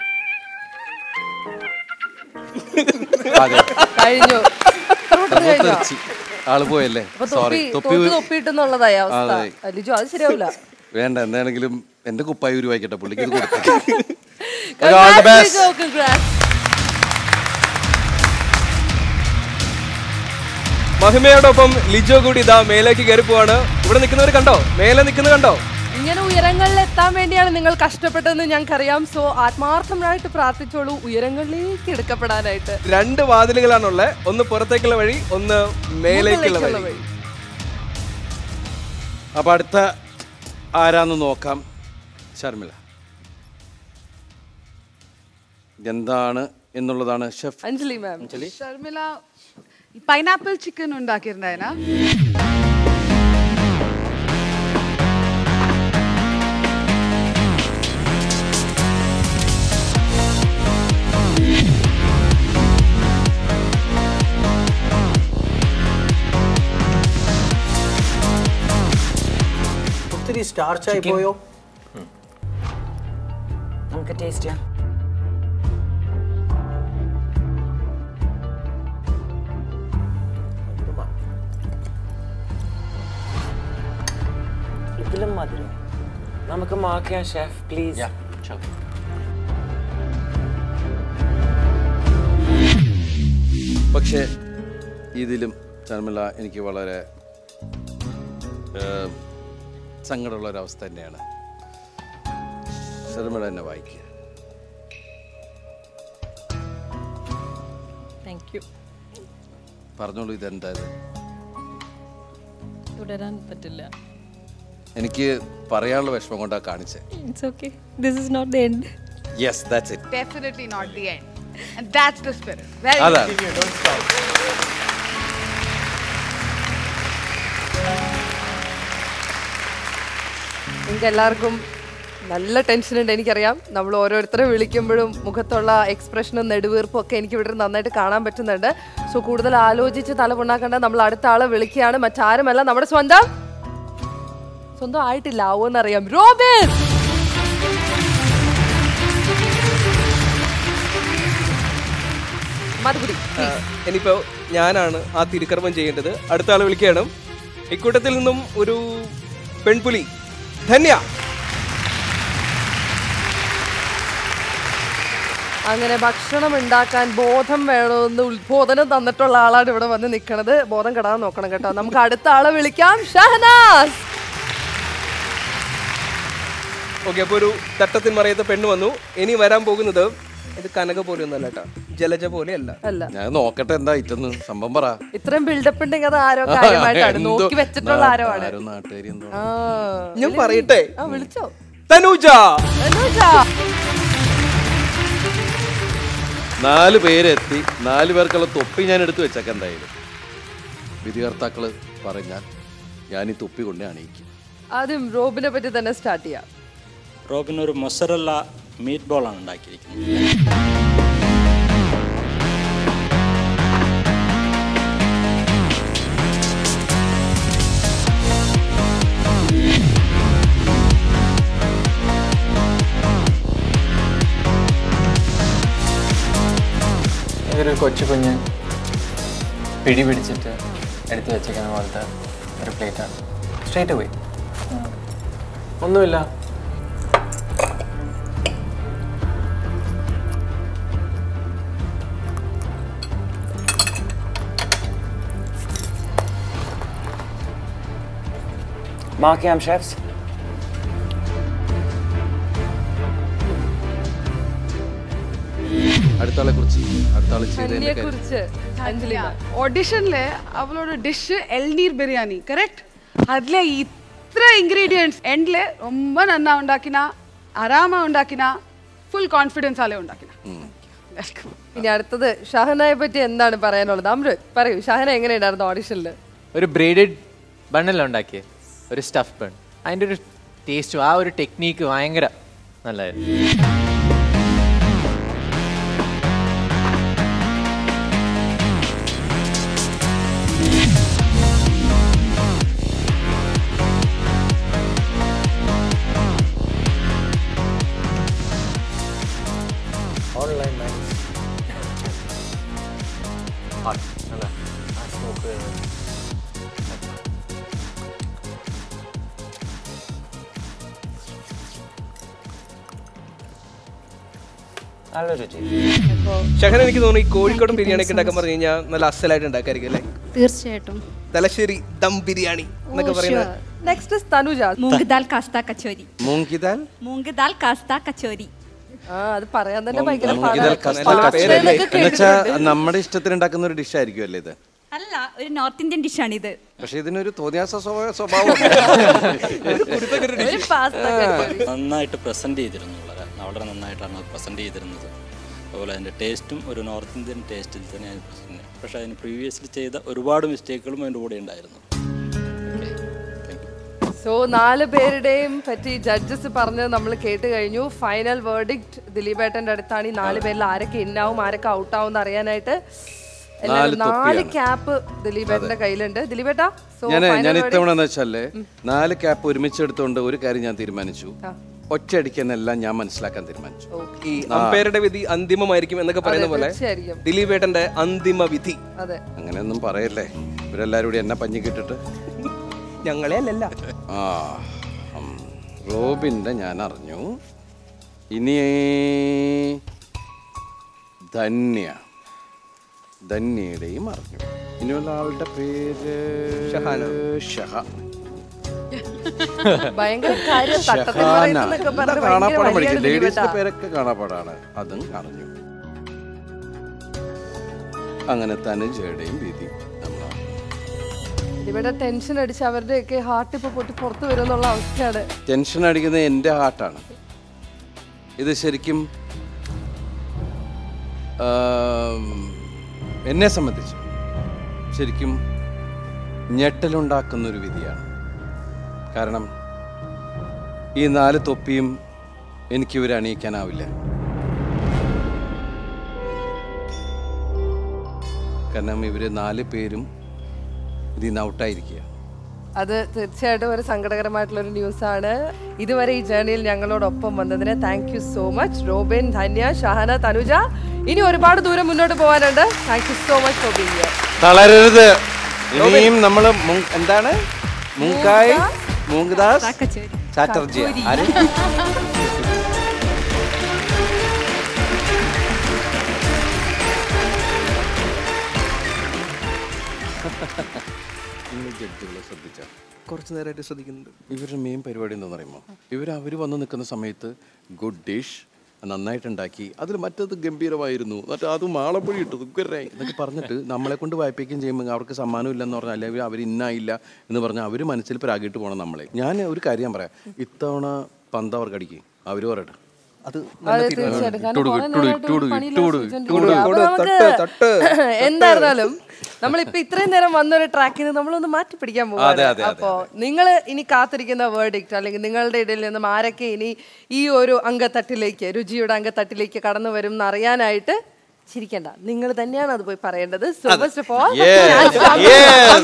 അതെ കഴിഞ്ഞു സംഭവം തെറിച്ച്. ആള് പോയല്ലേ അപ്പൊ സോറി തൊപ്പി തൊപ്പി തൊപ്പി തൊപ്പിട്ടെന്നുള്ളതായി അവസ്ഥ അതെ. ലിജു അത് ശരിയാവില്ല വേണ്ട എന്താണെങ്കിലും എന്റെ കുപ്പായി ഉരുവായിക്കട്ടെ പുള്ളിക്ക് ഇത് കൊടുത്തു All the best. മഹിമയോടൊപ്പം ലിജോ കൂടി ഇതാ മേലേക്ക് കയറി പോവാണ് ഇവിടെ നിൽക്കുന്നവർ കണ്ടോ മേലെ നിൽക്കുന്നത് കണ്ടോ ഇങ്ങനെ ഉയരങ്ങളിൽ എത്താൻ വേണ്ടിയാണ് നിങ്ങൾ കഷ്ടപ്പെട്ടതെന്ന് ഞങ്ങൾക്കറിയാം സോ ആത്മാർത്ഥമായിട്ട് പ്രാർത്ഥിച്ചോളൂ ഉയരങ്ങളിലേക്ക് എടുക്കപ്പെടാനായിട്ട് രണ്ട് വാതിലുകളാണുള്ളത് ഒന്ന് പുറത്തേക്കുള്ള വഴി ഒന്ന് മേലേക്കുള്ള മുകളിലേക്കുള്ള വഴി അപ്പൊ അടുത്ത ആരാന്ന് നോക്കാം ശർമിള എന്താണ് എന്നുള്ളതാണ് chef Anjali ma'am Sharmila pineapple chicken ഉണ്ടാക്കിയിട്ടുണ്ടായിരുന്ന ഒത്തിരി സ്റ്റാർച്ചായി പോയോ നമുക്ക് ടേസ്റ്റ് ചെയ്യാം ഇതിലും മധുരം നമുക്ക് മാർക്ക് ചെയ്യാം ഷെഫ് പ്ലീസ് പക്ഷേ ഇതിലും ശർമിള എനിക്ക് വളരെ ഏഹ്, സങ്കടമുള്ള ഒരു അവസ്ഥ തന്നെയാണ് ശർമിള എന്നെ വായിക്കുക താങ്ക് യു പറഞ്ഞോളൂ ഇതെന്തായത് തുടരാൻ പറ്റില്ല എനിക്ക് പറയാനുള്ള വിഷമം കൊണ്ടാ കാണിച്ചത് it's okay this is not the end yes that's it Definitely not the end. And that's the spirit. Very അതാണ്. good. നിങ്ങൾക്ക് എല്ലാവർക്കും നല്ല ടെൻഷൻ ഉണ്ട് എനിക്കറിയാം നമ്മൾ ഓരോരുത്തരെ വിളിക്കുമ്പോഴും മുഖത്തുള്ള എക്സ്പ്രഷനും നെടുവീർപ്പും ഒക്കെ എനിക്ക് ഇവിടെ നന്നായിട്ട് കാണാൻ പറ്റുന്നുണ്ട് സോ കൂടുതൽ ആലോചിച്ച് തലപുണ്ണാക്കേണ്ട നമ്മൾ അടുത്ത ആളെ വിളിക്കുകയാണ് മറ്റാരുമല്ല നമ്മുടെ സ്വന്തം സ്വന്തം ആയിട്ടില്ല ആവോന്നറിയാം റോബിൻ മധുപുടി ആ, ഇനിയിപ്പോ ഞാനാണ് ആ തിരുക്കർമ്മം ചെയ്യേണ്ടത് അടുത്ത ആളെ വിളിക്കുകയാണ് ഇക്കൂട്ടത്തിൽ നിന്നും ഒരു പെൺപുലി ധന്യ അങ്ങനെ ഭക്ഷണം ഉണ്ടാക്കാൻ ബോധം വേണമെന്ന് ഉത്ബോധനം തന്നിട്ടുള്ള ആളാണ് ഇവിടെ വന്ന് നിൽക്കണത് ബോധം കെടാൻ നോക്കണം കേട്ടോ നമുക്ക് അടുത്ത ആളെ വിളിക്കാം ഷഹനാസ് ഓക്കെ അപ്പോൾ ഒരു തട്ടത്തിൽ മറിയത്തെ പെണ്ണ് വന്നു ഇനി വരാൻ പോകുന്നത് ഇത് കനക പോലെയൊന്നല്ല കേട്ടോ ജലജ പോലെയല്ല അല്ല ഞാൻ നോക്കട്ടെ എന്താ ഇറ്റന്ന് സംഭവം പറ ഇത്രയും ബിൽഡപ്പ് ഉണ്ടെങ്കിൽ അത് ആരോ കാര്യമായിട്ടാണ് എന്തോ നോക്കി വെച്ചിട്ടുള്ള ആരോ ആണ് ആരോ നാട്ടുകാരി എന്തോ ആ, ഞാൻ പറയട്ടെ ആ വിളിച്ചോ തനൂജ തനൂജ. നാല് പേരെത്തി നാല് പേർക്കുള്ള തൊപ്പി ഞാൻ എടുത്തു വെച്ചേക്കാം എന്തായാലും വിധികർത്താക്കള് പറഞ്ഞാൽ ഞാൻ ഈ തൊപ്പി കൊണ്ട് അണിയിക്കും ആദ്യം റോബിനെ പറ്റി തന്നെ സ്റ്റാർട്ട് ചെയ്യാം റോബിൻ ഒരു മൊസറല്ല മീറ്റ് ബോളാണ് ഉണ്ടാക്കിയിരിക്കുന്നത് ഇതൊരു കൊച്ചു കുഞ്ഞ് പിടി പിടിച്ചിട്ട് എടുത്തു വെച്ചേക്കുന്ന പോലത്തെ ഒരു പ്ലേറ്റാണ് സ്ട്രേറ്റ് പോയി ഒന്നുമില്ല Mark Yam chefs. അടുത്ത ആളെ കുറിച്ച് അടുത്ത ആള് ചെയ്തതിന്റെ ധന്യയെ കാര്യം കുറിച്ച് അഞ്ജലി ഓഡിഷനില് അവളോட ഡിഷ് എൽനീർ ബിരിയാണി കரெக்ட் அதுல ഇത്ര ഇൻഗ്രീഡിയൻസ് എൻഡില് ரொம்ப നന്നാ ഉണ്ടാക്കിന ആരാമ ഉണ്ടാക്കിന ഫുൾ കോൺഫിഡൻസ് ആലേ ഉണ്ടാക്കിന ഇനി അടുത്തത് ഷഹനയെ പറ്റി എന്താണ് പറയാനുള്ളത് അമൃത് പറയൂ ഷഹന എങ്ങനെയുണ്ടായിരുന്നു ഓഡിഷനിൽ ഒരു ബ്രീഡഡ് ബണ്ണല്ല ഉണ്ടാക്കിയത് ഒരു സ്റ്റഫ് ബൺ അതിൻ്റെ ഒരു ടേസ്റ്റും ആ ഒരു ടെക്നീക്ക് ഭയങ്കര നല്ലതായിരുന്നു ഓൺലൈൻ മാനേജ് Hot. നല്ല ആ smoke നല്ല രുചി ഷഹന എനിക്ക് തോന്നുന്നു ഈ കോഴിക്കോടൻ ബിരിയാണി ഒക്കെ ഉണ്ടാക്കാൻ പറഞ്ഞു കഴിഞ്ഞാൽ നല്ല അസലായിട്ട് ഉണ്ടാക്കായിരിക്കും അല്ലേ തീർച്ചയായിട്ടും തലശ്ശേരി ദം ബിരിയാണി എന്നൊക്കെ പറയുന്നത് നെക്സ്റ്റ് തനുജ മൂങ് ദാൽ കാസ്ത കച്ചോരി മൂങ് കി ദാൽ മൂങ് ദാൽ കാസ്ത കച്ചോരി ആ അത് പറയാൻ തന്നെ ഭയങ്കര മൂങ് കി ദാൽ പാടാണ്. കസ്ത ഭാഷയിലൊക്കെ കച്ചോരി. എന്നുവെച്ചാ കേട്ടിട്ടുണ്ട്. നമ്മുടെ ഇഷ്ടത്തിന് ഉണ്ടാക്കുന്ന ഒരു ഡിഷ് ആയിരിക്കും അല്ലേ ഇത് അല്ല ഒരു നോർത്ത് ഇന്ത്യൻ ഡിഷാണിത് പക്ഷെ ഇതിനൊരു തോന്നിയാസ സ്വഭാവ സ്വഭാവം ഒരു പാസ്ത കച്ചോരി. നന്നായിട്ട് പ്രസൻറ്റ് ചെയ്തിരുന്നു വളരെ വളരെ നന്നായിട്ടാണ് അത് പ്രസൻറ്റ് ചെയ്തിരുന്നത് അതുപോലെ അതിൻ്റെ ടേസ്റ്റും ഒരു നോർത്ത് ഇന്ത്യൻ ടേസ്റ്റിൽ തന്നെയാണ് പ്രസൻറ്റ് പക്ഷേ അതിന് പ്രീവിയസ്ലി ചെയ്ത ഒരുപാട് മിസ്റ്റേക്കുകളും അതിൻ്റെ കൂടെ ഉണ്ടായിരുന്നു സോ നാല് പേരുടെയും പറ്റി ജഡ്ജസ് പറഞ്ഞത് നമ്മൾ കേട്ട് കഴിഞ്ഞു ഫൈനൽ വേർഡിക്റ്റ് ദിലീപേട്ടന്റെ അടുത്താണ് ഈ നാല് പേരിൽ ആരൊക്കെ ഇന്നാവും ആരൊക്കെ ഔട്ടാവും എന്ന് അറിയാനായിട്ട് എല്ലാവരും നാല് നാല് തൊപ്പിയാണ്. ക്യാപ്പ് ദിലീപേട്ടന്റെ കയ്യിലുണ്ട് ദിലീപേട്ടാ സോ ഞാൻ ഞാൻ ഫൈനൽ ഇത്തവണ എന്ന് വെച്ചാല് നാല് ക്യാപ്പ് ഒരുമിച്ച് എടുത്തുകൊണ്ട് ഒരു കാര്യം ഞാൻ തീരുമാനിച്ചു ഒറ്റയടിക്കെന്നെല്ലാം ഞാൻ മനസ്സിലാക്കാൻ തീരുമാനിച്ചു ഈ അമ്പയറുടെ വിധി അന്തിമമായിരിക്കും എന്നൊക്കെ പറയുന്ന പോലെ തീർച്ചയായിരിക്കും. ദിലീപേട്ടന്റെ അന്തിമ വിധി അതെ അങ്ങനെയൊന്നും പറയല്ലേ ഇവരെല്ലാരും കൂടി എന്നെ പഞ്ഞി കിട്ടിട്ട് ഞങ്ങളെ അല്ലല്ല ആ ഉം. റോബിന്റെ ഞാൻ അറിഞ്ഞു ഇനി ധന്യ ധന്യയുടെയും അറിഞ്ഞു ഇനിയുള്ള ആളുടെ പേര് ഷഹാന. ഷഹ ഭയങ്കര കാര്യം തട്ടത്തിൽ ഷഹാന പറയുന്നതൊക്കെ പറഞ്ഞ് ഭയങ്കര കാണാപ്പാടം വലിയാണ് പഠിക്കും ലേഡീസിന്റെ ദിലീപേട്ടാ. പേരൊക്കെ കാണാപ്പാടാണ് അതും അറിഞ്ഞു അങ്ങനെ തനുജയുടെയും വിധി നമ്മൾ ദിലീപേട്ട ടെൻഷൻ അടിച്ച് അവരുടെയൊക്കെ ഹാർട്ട് ഇപ്പൊ പൊട്ടി പുറത്തു വരും എന്നുള്ള അവസ്ഥയാണ് ടെൻഷൻ അടിക്കുന്നത് എൻ്റെ ഹാർട്ടാണ് ഇത് ശരിക്കും ആം, എന്നെ സംബന്ധിച്ച് ശരിക്കും ഞെട്ടലുണ്ടാക്കുന്ന ഒരു വിധിയാണ് കാരണം ഈ നാല് തൊപ്പിയും എനിക്ക് ഇവരെ അണിയിക്കാനാവില്ല കാരണം ഇവർ നാല് പേരും ഇതിൽ നിന്ന് ഔട്ടായിരിക്കുക അത് തീർച്ചയായിട്ടും ഒരു സങ്കടകരമായിട്ടുള്ള ഒരു ന്യൂസ് ആണ് ഇതുവരെ ഈ ജേർണിയിൽ ഞങ്ങളോടൊപ്പം വന്നതിന് thank you so much Robin Dhanya Shahana Tanuja ഇനി ഒരുപാട് ദൂരം മുന്നോട്ട് പോകാനുണ്ട് thank you so much for being തളരരുത് ഇനിയും നമ്മള് മുങ്- എന്താണ് മുങ്കായ് മൂങ്ദാസ് ചാറ്റർജി ആര് നിങ്ങൾ ജഡ്ജുകളെ ശ്രദ്ധിച്ച കുറച്ച് നേരമായിട്ട് ശ്രദ്ധിക്കുന്നുണ്ട് ഇവരുടെ മെയിൻ പരിപാടി എന്താണെന്ന് അറിയുമോ ഇവർ അവർ വന്ന് നിൽക്കുന്ന സമയത്ത് ഗുഡ് ഡിഷ് നന്നായിട്ടുണ്ടാക്കി അതിൽ മറ്റത് ഗംഭീരമായിരുന്നു എന്നിട്ട് അത് മാളപ്പൊടി ഇട്ടു ഉഗ്രരായി എന്നൊക്കെ പറഞ്ഞിട്ട് നമ്മളെ കൊണ്ട് വായ്പയ്ക്കും ചെയ്യുമ്പോൾ അവർക്ക് സമ്മാനം ഇല്ലെന്ന് പറഞ്ഞാൽ അല്ലെങ്കിൽ അവർ ഇന്നായില്ല എന്ന് പറഞ്ഞാൽ അവർ മനസ്സിൽ പ്രാഗിട്ട് പോകണം നമ്മളെ ഞാൻ ഒരു കാര്യം പറയാം ഇത്തവണ പന്ത് അവർക്ക് അടിക്കും അവർ പറയട്ടെ അത് അതെ തീർച്ചയായിട്ടും കാരണം ഇട്ടുകൊടു, കുറെ ഇട്ടുകൊടു, നേരമായിട്ട് ഇട്ടുകൊടു, പണിയില്ലാതെ ഇട്ടുകൊടു, സൂചിച്ചുകൊണ്ടിരിക്കുകയാണ്. ഇട്ടുകൊടു. അപ്പൊ തട്ട്, നമുക്ക് തട്ട്, തട്ട്. എന്തായിരുന്നാലും നമ്മളിപ്പോ ഇത്രയും നേരം വന്നൊരു ട്രാക്കിൽ നിന്ന് നമ്മളൊന്ന് മാറ്റി പിടിക്കാൻ അതെ, പോവാണ് അതെ, അതെ, അപ്പോ നിങ്ങൾ ഇനി കാത്തിരിക്കുന്ന വേർഡിക്റ്റ് അല്ലെങ്കിൽ നിങ്ങളുടെ ഇടയിൽ നിന്നും ആരൊക്കെ ഇനി ഈ ഒരു അംഗത്തട്ടിലേക്ക് രുചിയുടെ അംഗത്തട്ടിലേക്ക് കടന്നു വരും എന്ന് അറിയാനായിട്ട് ചിരിക്കണ്ട നിങ്ങൾ തന്നെയാണ് അത് പോയി പറയേണ്ടത് so first of all Yes, yes.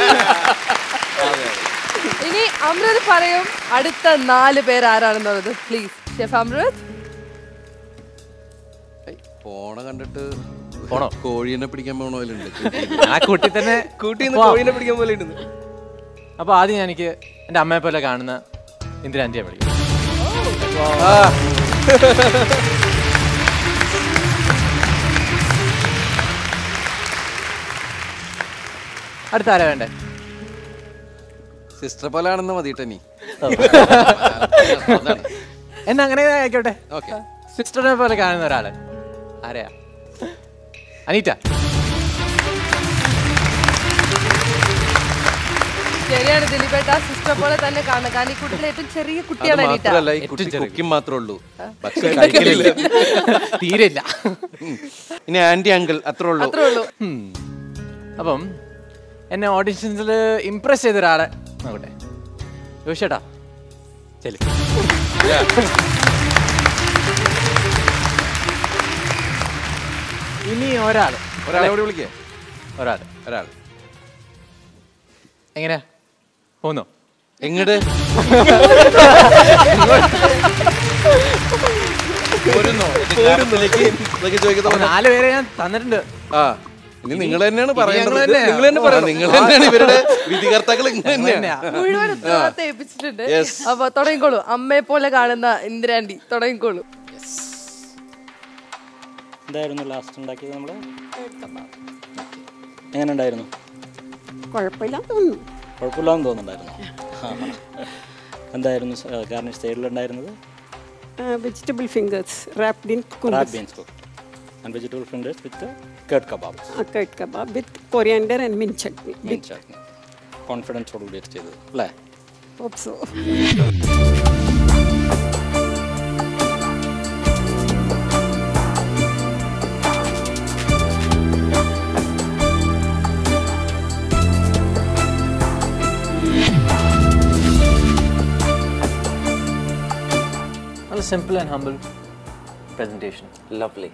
ഇനി അമൃത് പറയും അടുത്ത നാല് പേര് ആരാണെന്നുള്ളത് പ്ലീസ് ഷെഫ് അമൃത് പോണ കണ്ടിട്ട് പോണോ? കോഴീനെ പിടിക്കാൻ പോണോലുണ്ട് ആ കൂട്ടി തന്നെ കൂട്ടിന്ന് പോവാം. കോഴിനെ പിടിക്കാൻ പോലെ ഇടുന്നു അപ്പൊ ആദ്യം ഞാൻ എനിക്ക് എന്റെ അമ്മയെ പോലെ കാണുന്ന ഇന്ദിരാന്റിയെ വിളിക്കും അടുത്ത ആരാ വേണ്ടേ സിസ്റ്റർ പോലാണെന്ന് മതിയിട്ട് നീ എന്നാ അങ്ങനെ ആയിക്കോട്ടെ ഓക്കെ സിസ്റ്ററിനെ പോലെ കാണുന്ന ഒരാള് ആരെയാ അനീറ്റ ശരിയാണ് ദിലീപേട്ട സിസ്റ്റർ പോലെ തന്നെ കാണുന്നത് കാരണം ഈ കുട്ടിയിലെ ഏറ്റവും ചെറിയ അത് കുട്ടിയാണ് അനീറ്റ മാത്രല്ല ഈ കുട്ടി കുക്കിംഗ് മാത്രമേ ഉള്ളൂ ഭക്ഷണം കഴിക്കലില്ല തീരെ ഇല്ല ഇനി ആന്റി അങ്കിൾ അത്രേ ഉള്ളൂ അത്രേ ഉള്ളൂ ഉം. അപ്പം എന്നെ ഓഡിഷൻസിൽ ഇംപ്രസ് ചെയ്ത ഒരാളെ നോക്കട്ടെ യോശേട്ടാ ചെല്ലു ഇനി ഒരാൾ ഒരാളെ കൂടി വിളിക്കേ ഒരാൾ ഒരാൾ എങ്ങനെയാ പോന്നോ എങ്ങട് പോരുന്നോ? ക്ലാസ്സിലേക്ക് ഇതൊക്കെ ചോദിക്കുന്ന പോലെ. നാല് പേരെ ഞാൻ തന്നിട്ടുണ്ട് ആ ഇനി നിങ്ങൾ തന്നെയാണ് ഇനി പറയേണ്ടത് ഞങ്ങൾ തന്നെയാ. നിങ്ങൾ തന്നെ പറയണം നിങ്ങൾ തന്നെയാണ് ഇവരുടെ വിധികർത്താക്കൾ നിങ്ങൾ തന്നെയാ മുഴുവൻ ഉത്തരവാദിത്തം ഏൽപ്പിച്ചിട്ടുണ്ട് Yes. അപ്പൊ തുടങ്ങിക്കോളൂ അമ്മയെ പോലെ കാണുന്ന ഇന്ദിരാന്റി തുടങ്ങിക്കോളൂ എന്തായിരുന്നു ലാസ്റ്റ് ഉണ്ടാക്കിയത് നമ്മൾ എങ്ങനെ ഉണ്ടായിരുന്നു കുഴപ്പമില്ല തോന്നുന്നു കുഴപ്പമില്ലാന്ന് തോന്നുന്നുണ്ടായിരുന്നു എന്തായിരുന്നു ഗാർണിഷ് സൈഡിലുണ്ടായിരുന്നത് vegetable fingers wrapped in rub beans cook and vegetable fingers with cut kebab cut kebab with coriander and mint chutney മീൻ ചട്നി കോൺഫിഡൻസോട് കൂടി ചെയ്തത് അല്ലേ ഹോപ്പ് സോ നല്ല simple and humble presentation Lovely.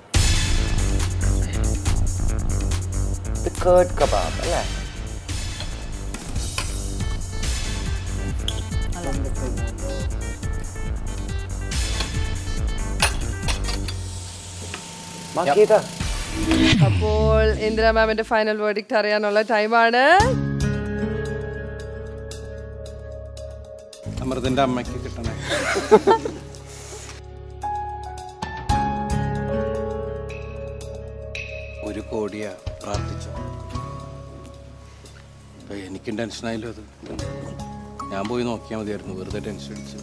The curd kebab, അല്ലേ മാക്കിയത അപ്പോൾ ഇന്ദിര മാമിന്റെ ഫൈനൽ വേർഡിക്റ്റ് അറിയാനുള്ള ടൈമാണ് അമൃതിന്റെ അമ്മയ്ക്ക് കിട്ടണേ ഒരു കോടിയ പ്രാർത്ഥിച്ചോ അപ്പൊ എനിക്കും ടെൻഷനായല്ലോ അത് ഞാൻ പോയി നോക്കിയാൽ മതിയായിരുന്നു വെറുതെ ടെൻഷൻ അടിച്ച്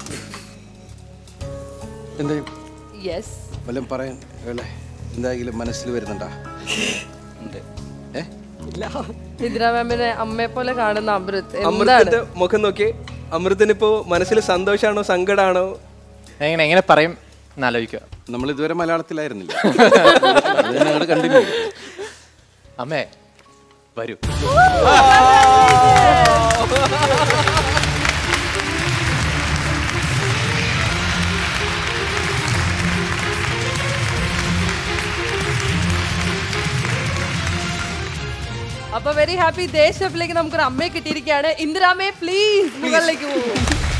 എന്താ യെസ് വല്ലതും പറയാൻ വേളെ എന്തായാലും മനസ്സിൽ വരുന്നുണ്ടാ ഉണ്ട് ഏ ഇന്ദിര മാമിനെ അമ്മയെ പോലെ കാണുന്ന അമൃത് എന്താണ് അമൃതന്റെ മുഖം നോക്കി അമൃതന് ഇപ്പോ മനസ്സിൽ സന്തോഷാണോ സങ്കടാണോ എങ്ങനെ എങ്ങനെ പറയും എന്നാലോചിക്കുക നമ്മൾ ഇതുവരെ മലയാളത്തിലായിരുന്നില്ല അത് ഞങ്ങൾ കണ്ടിന്യൂ അമ്മേ വരൂ അപ്പൊ അപ്പൊ വെരി ഹാപ്പി ദേശപ്പിലേക്ക് നമുക്കൊരു അമ്മയെ കിട്ടിയിരിക്കുകയാണ് ഇന്ദിരാമേ പ്ലീസ് മുകളിലേക്ക് പോകും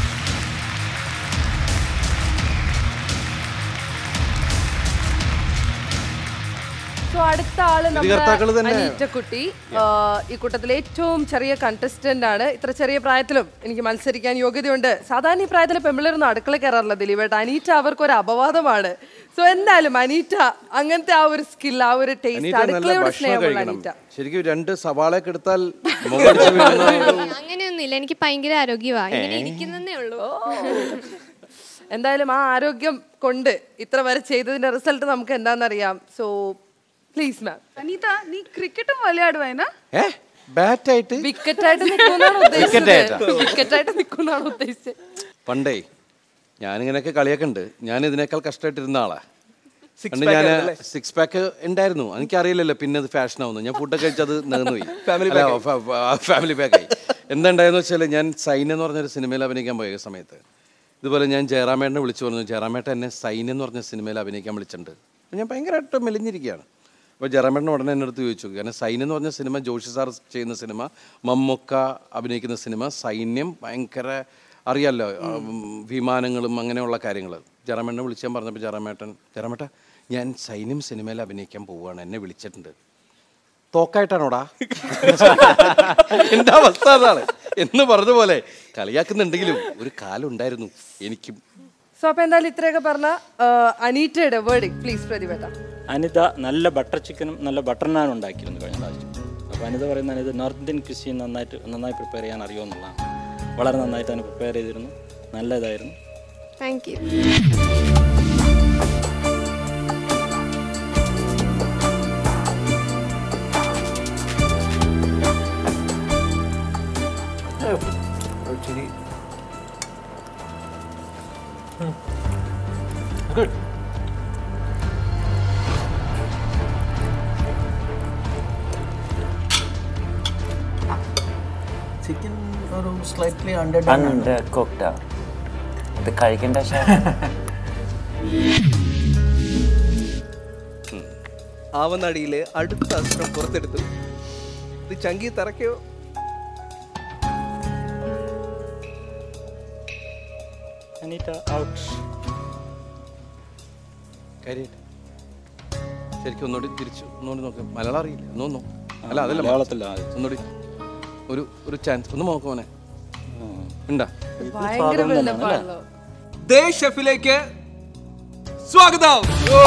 സോ അടുത്ത ആള് വിധികർത്താക്കള് നമ്മുടെ തന്നെ. അനീറ്റക്കുട്ടി ആ, ഈ കൂട്ടത്തിലെ ഏറ്റവും ചെറിയ കണ്ടസ്റ്റന്റ് ആണ് ഇത്ര ചെറിയ പ്രായത്തിലും എനിക്ക് മത്സരിക്കാൻ യോഗ്യതയുണ്ട് സാധാരണ ഈ പ്രായത്തിൽ പെമ്പിളരൊന്നും അടുക്കള കയറാറില്ല ദിലീപേട്ട അനീറ്റ അവർക്ക് ഒരു അപവാദമാണ് സോ എന്തായാലും അനീറ്റ അങ്ങനത്തെ ആ ഒരു സ്കിൽ ആ ഒരു ടേസ്റ്റ് അനീറ്റ നല്ല അടുക്കളയോട് ഭക്ഷണം സ്നേഹമുള്ള കഴിക്കണം അനീറ്റ ശരിക്കും രണ്ട് സവാളയൊക്കെ എടുത്താൽ മുഖടിച്ച് വീഴുന്ന ഒരു- അങ്ങനെയൊന്നുമില്ല എനിക്ക് ഭയങ്കര ആരോഗ്യമാണ് ഇങ്ങനെ ഇരിക്കുന്നേ ഉള്ളൂ എന്തായാലും ആ ആരോഗ്യം കൊണ്ട് ഇത്ര വരെ ചെയ്തതിന്റെ റിസൾട്ട് നമുക്ക് എന്താണെന്നറിയാം സോ പ്ലീസ് മാം അനീത നീ ക്രിക്കറ്റും വിளையாடுவேனா ഏ ബാറ്റായിട്ട് വിക്കറ്റ് ആയിട്ട് നിൽക്കുന്നാണ് Wicket ഉദ്ദേശിച്ചത് ആയിട്ടാ? വിക്കറ്റ് ആയിട്ട് നിൽക്കുന്നാണ് ഉദ്ദേശിച്ചത് പണ്ടേ ഞാനിങ്ങനെയൊക്കെ കളിയൊക്കെ ഉണ്ട് ഞാൻ ഇതിനേക്കാൾ കഷ്ടമായിട്ടിരുന്ന ആളാ Six പണ്ട് pack ഞാൻ ആയിരുന്നല്ലേ? സിക്സ് പാക്ക് ഉണ്ടായിരുന്നു എനിക്കറിയില്ലല്ലോ പിന്നെ അത് ഫാഷൻ ആവുന്നു ഞാൻ ഫുഡൊക്കെ കഴിച്ചത് നേർന്നുപോയി Family pack ആയി. ഫാമിലി പാക്കായി എന്താണ്ടായെന്ന് വെച്ചാൽ ഞാൻ സൈൻ എന്ന് പറഞ്ഞൊരു സിനിമയിൽ അഭിനയിക്കാൻ പോയ സമയത്ത് ഇതുപോലെ ഞാൻ ജയറാമേട്ടനെ വിളിച്ചു പറഞ്ഞു ജയറാമേട്ടൻ എന്നെ സൈൻ എന്ന് പറഞ്ഞ സിനിമയിൽ അഭിനയിക്കാൻ വിളിച്ചിട്ടുണ്ട് അപ്പോൾ ഞാൻ ഭയങ്കരമായിട്ട് മെലിഞ്ഞിരിക്കുകയാണ് അപ്പോൾ ജയറാമേട്ടൻ ഉടനെ എൻ്റെ അടുത്ത് ചോദിച്ചു കാരണം സൈൻ എന്ന് പറഞ്ഞ സിനിമ ജോഷി സാർ ചെയ്യുന്ന സിനിമ മമ്മൊക്ക അഭിനയിക്കുന്ന സിനിമ സൈന്യം ഭയങ്കര അറിയാമല്ലോ ഉം, വിമാനങ്ങളും അങ്ങനെയുള്ള കാര്യങ്ങൾ ജയറാമേട്ടനെ വിളിച്ചാൽ പറഞ്ഞപ്പോൾ ജയറാമേട്ടൻ ജയറാമേട്ട ഞാൻ സൈന്യം സിനിമയിൽ അഭിനയിക്കാൻ പോവുകയാണ് എന്നെ വിളിച്ചിട്ടുണ്ട് തോക്കായിട്ടാണോടാ എൻ്റെ അവസ്ഥ അതാണ് എന്ന് പറഞ്ഞ പോലെ കളിയാക്കുന്നുണ്ടെങ്കിലും ഒരു കാലം ഉണ്ടായിരുന്നു എനിക്കും സോ അപ്പൊ എന്തായാലും ഇത്രയൊക്കെ പറഞ്ഞ അനീറ്റയുടെ വേർഡ് പ്ലീസ് പ്രതിഭട്ട അനിത നല്ല ബട്ടർ ചിക്കനും നല്ല ബട്ടർ നാനും ഉണ്ടാക്കിയിരുന്നു കഴിഞ്ഞ പ്രാവശ്യം അപ്പോൾ അനിത പറയുന്ന അനിത നോർത്ത് ഇന്ത്യൻ ക്വിസീൻ നന്നായിട്ട് നന്നായി പ്രിപ്പയർ ചെയ്യാൻ അറിയുമെന്നുള്ളതാണ് വളരെ നന്നായിട്ട് തന്നെ പ്രിപ്പയർ ചെയ്തിരുന്നു നല്ല ഇതായിരുന്നു താങ്ക് യു ഇച്ചിരി Good. ചിക്കൻ ഒരു സ്ലൈറ്റ്ലി അണ്ടർ അണ്ടർ കുക്ക്ഡ് ഇത് കഴിക്കണ്ട ഷാ ആവനടിയിലെ അടുത്ത അസ്ത്രം പുറത്തെടുത്തു ഇത് ചങ്കി തറയ്ക്കോ അനീറ്റ ഔട്ട് കാര്യമായിട്ട് ശരിക്കും ഒന്നുകൂടി തിരിച്ചു ഒന്നുകൂടി നോക്കാം മലയാളം അറിയില്ല ഒന്നൊന്നോ അല്ല അതല്ല മലയാളത്തിലാ. ഒന്നുകൂടി ഒരു ഒരു ചാൻസ് ഒന്ന് നോക്കാം മോനെ ഉണ്ടാ ഭയങ്കര വെള്ളപ്പാണല്ലോ ദേ ഷെഫിലേക്ക് സ്വാഗതം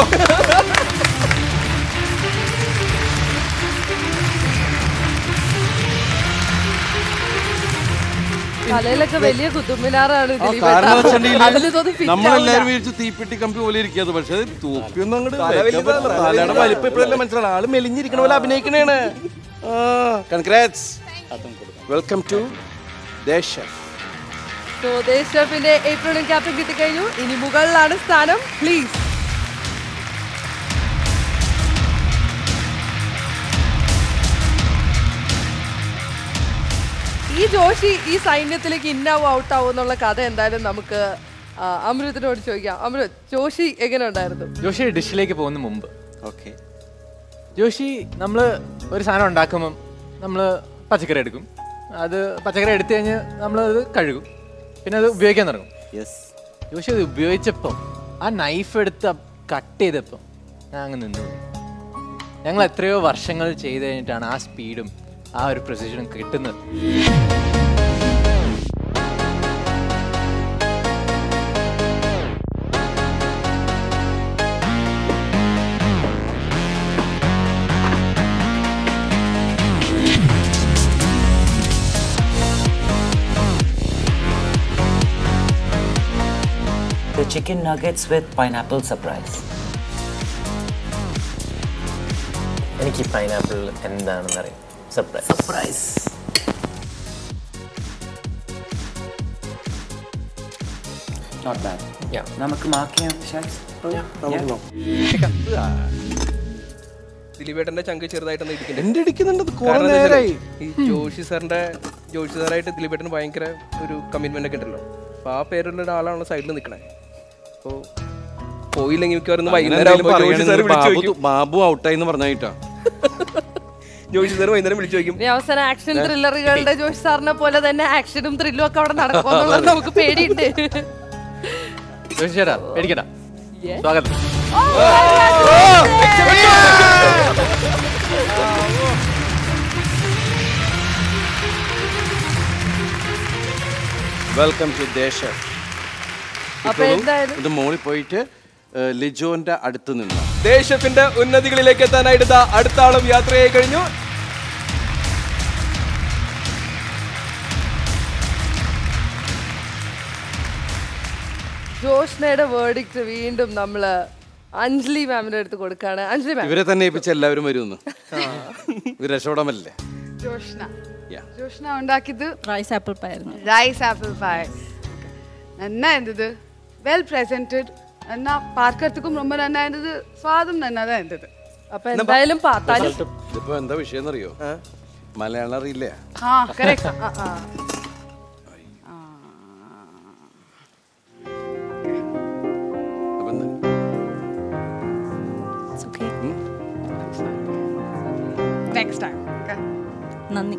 തലയിലൊക്കെ വലിയ കുത്തുമിനാറാണ് ആ, കാരണം എന്ന് വെച്ചിട്ടുണ്ടെങ്കില് അതിൽ തോന്നി fit നമ്മളെല്ലാരും ആവൂല. വിചാരിച്ചു തീപ്പെട്ടി കമ്പി പോലെ ഇരിക്കാതെ പക്ഷെ അത് തൂപ്പിയൊന്നും അങ്ങോട്ട് തല വലുതാണ്, തല തലയുടെ വലുതാണ്. വലിപ്പം ഇപ്പോഴല്ലേ മനസ്സിലാണ് ആള് മെലിഞ്ഞിരിക്കണ പോലെ അഭിനയിക്കണേണ് കൺഗ്രാറ്റ്സ് വെൽക്കം ടു ദേശ So, ദേശപ്പിന്റെ ഏപ്രിലും ക്യാപ്റ്റൻ കിട്ടിക്കഴിഞ്ഞു ഇനി മുകളിലാണ് സ്ഥാനം പ്ലീസ് ഈ ജോഷി ഈ സൈന്യത്തിലേക്ക് ഇന്നാവും ഔട്ടാവും എന്നുള്ള കഥ എന്തായാലും നമുക്ക് ആ, അമൃതത്തിനോട് ചോദിക്കാം അമൃത് ജോഷി എങ്ങനെ ഉണ്ടായിരുന്നു ജോഷി ഡിഷിലേക്ക് പോകുന്ന മുമ്പ് ഓക്കെ ജോഷി നമ്മൾ ഒരു സാധനം ഉണ്ടാക്കുമ്പം നമ്മൾ പച്ചക്കറി എടുക്കും അത് പച്ചക്കറി എടുത്തു കഴിഞ്ഞ് നമ്മൾ അത് കഴുകും പിന്നെ അത് ഉപയോഗിക്കാൻ തുടങ്ങും യെസ് ജോഷി അത് ഉപയോഗിച്ചപ്പം ആ നൈഫ് എടുത്ത് കട്ട് ചെയ്തപ്പം ഞാൻ അങ്ങ് നിന്നു പോയി. ഞങ്ങൾ എത്രയോ വർഷങ്ങൾ ചെയ്ത് കഴിഞ്ഞിട്ടാണ് ആ സ്പീഡും ആ ഒരു പ്രൊസീജറും കിട്ടുന്നത് The chicken nuggets with pineapple surprise. എനിക്ക് പൈനാപ്പിൾ എന്താണെന്ന് അറിയാം surprise surprise Not bad. Yeah. നമുക്ക് മാർക്ക് ചെയ്യാം ഷാക്സ് ദിലീപേട്ടന്റെ ചങ്ക് ചെറുതായിട്ടൊന്ന് ഇടിക്കുന്നുണ്ട് എന്റെ ഇടിക്കുന്നുണ്ട് ഇത് കുറെ കാരണം എന്താ വെച്ചാലേ, നേരായി. ഈ ജോഷി സാറിന്റെ ജോഷി സാറായിട്ട് ദിലീപേട്ടന് ഭയങ്കര ഒരു കമ്മിറ്റ്മെന്റ് ഒക്കെ ഉണ്ടല്ലോ അപ്പൊ ആ പേരുള്ള ഒരാളാണ് സൈഡിൽ നിൽക്കണേ അപ്പോ പോയില്ലെങ്കിൽ മിക്കവാറും ഇന്ന് അങ്ങനെ വൈകുന്നേരം ആകുമ്പോ എന്തെങ്കിലും ജോഷി സാർ പറയുകയാണെങ്കിൽ വിളിച്ചു ബാബു ചോദിക്കും ബാബു ഔട്ടായി എന്ന് പറഞ്ഞായിട്ടാ ജോഷി സാർ വൈകുന്നേരം വിളിച്ചു ചോദിക്കും ഇനി അവസാനം ആക്ഷൻ ത്രില്ലറുകളുടെ ജോഷി സാറിനെ പോലെ തന്നെ ആക്ഷനും ത്രില്ലും ഒക്കെ അവിടെ നടക്കുമെന്നുള്ളത് നമുക്ക് പേടിയുണ്ട് ജോഷി ചേട്ടാ പേടിക്കണ്ട സ്വാഗതം വെൽക്കം ടു ദേശ അപ്പൊ എന്തായാലും ഇത് മോളിൽ പോയിട്ട് ഏഹ്, ലിജോന്റെ അടുത്ത് നിന്ന് ദേശത്തിന്റെ ഉന്നതികളിലേക്ക് എത്താനായിട്ട് ഇതാ അടുത്ത ആളും യാത്രയായി കഴിഞ്ഞു ജോഷ്നയുടെ വേർഡിക്റ്റ് വീണ്ടും നമ്മള് അഞ്ജലി മാമിന്റെ അടുത്ത് കൊടുക്കാണ് അഞ്ജലി മാം ഇവരെ തന്നെ ഏൽപ്പിച്ച് എല്ലാവരും വരുമെന്ന് ഇവർ രക്ഷപ്പെടാൻ പറ്റില്ലേ ജോഷ്ന Yeah. ജോഷ്ന ഉണ്ടാക്കിയത് റൈസ് ആപ്പിൾ പായിരുന്നു റൈസ് ആപ്പിൾ പായ് നന്നാ இருந்தது வெல் presented நன்னா பார்க்கறதுக்கும் ரொம்ப நன்னா இருந்தது சுவாதும் நன்னா தான் இருந்தது അപ്പൊ എന്തായാലും പാത്താലും ഇതിപ്പോ എന്താ വിഷയം എന്നറിയോ മലയാളം അറിയില്ലേ ആ കറക്റ്റ് അപ്പൊ എന്താ? നെക്സ്റ്റ് ടൈം നന്ദി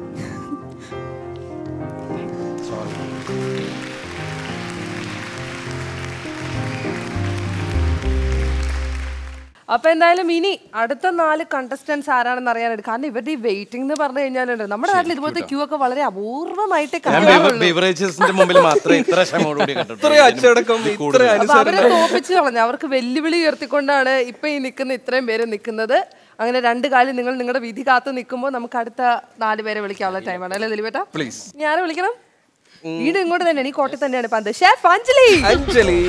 അപ്പൊ എന്തായാലും ഇനി അടുത്ത നാല് കണ്ടസ്റ്റൻസ് ആരാണെന്ന് അറിയാനായിട്ട് കാരണം ഇവരുടെ ഈ വെയിറ്റിംഗ് എന്ന് പറഞ്ഞു കഴിഞ്ഞാലുണ്ട് നമ്മുടെ നാട്ടിൽ ഇതുപോലത്തെ ക്യൂ ഒക്കെ വളരെ അപൂർവമായിട്ടേ ഞാൻ കാണാറുള്ളൂ ബിവറേജസിന്റെ മുമ്പിൽ മാത്രമേ ഇത്ര ക്ഷമയോടുകൂടി ഇത്ര അച്ചടക്കം ഇത്ര അപ്പൊ അവരെ തോപ്പിച്ച് കളഞ്ഞു അവർക്ക് വെല്ലുവിളി ഉയർത്തിക്കൊണ്ടാണ് ഇപ്പൊ ഈ നിൽക്കുന്ന ഇത്രയും പേര് നിൽക്കുന്നത് അങ്ങനെ രണ്ട് കാലം നിങ്ങൾ നിങ്ങളുടെ വിധി കാത്ത് നിൽക്കുമ്പോൾ നമുക്ക് അടുത്ത നാല് പേരെ വിളിക്കാനുള്ള ടൈമാണ് അല്ലേ ദിലിപേട്ട പ്ലീസ് ഇനി ആരെ വിളിക്കണം വീട് ഇങ്ങോട്ട് തന്നെയാണ് ഈ കോട്ടയിൽ തന്നെയാണ് പന്ത് ഷെഫ് അഞ്ജലി അഞ്ജലി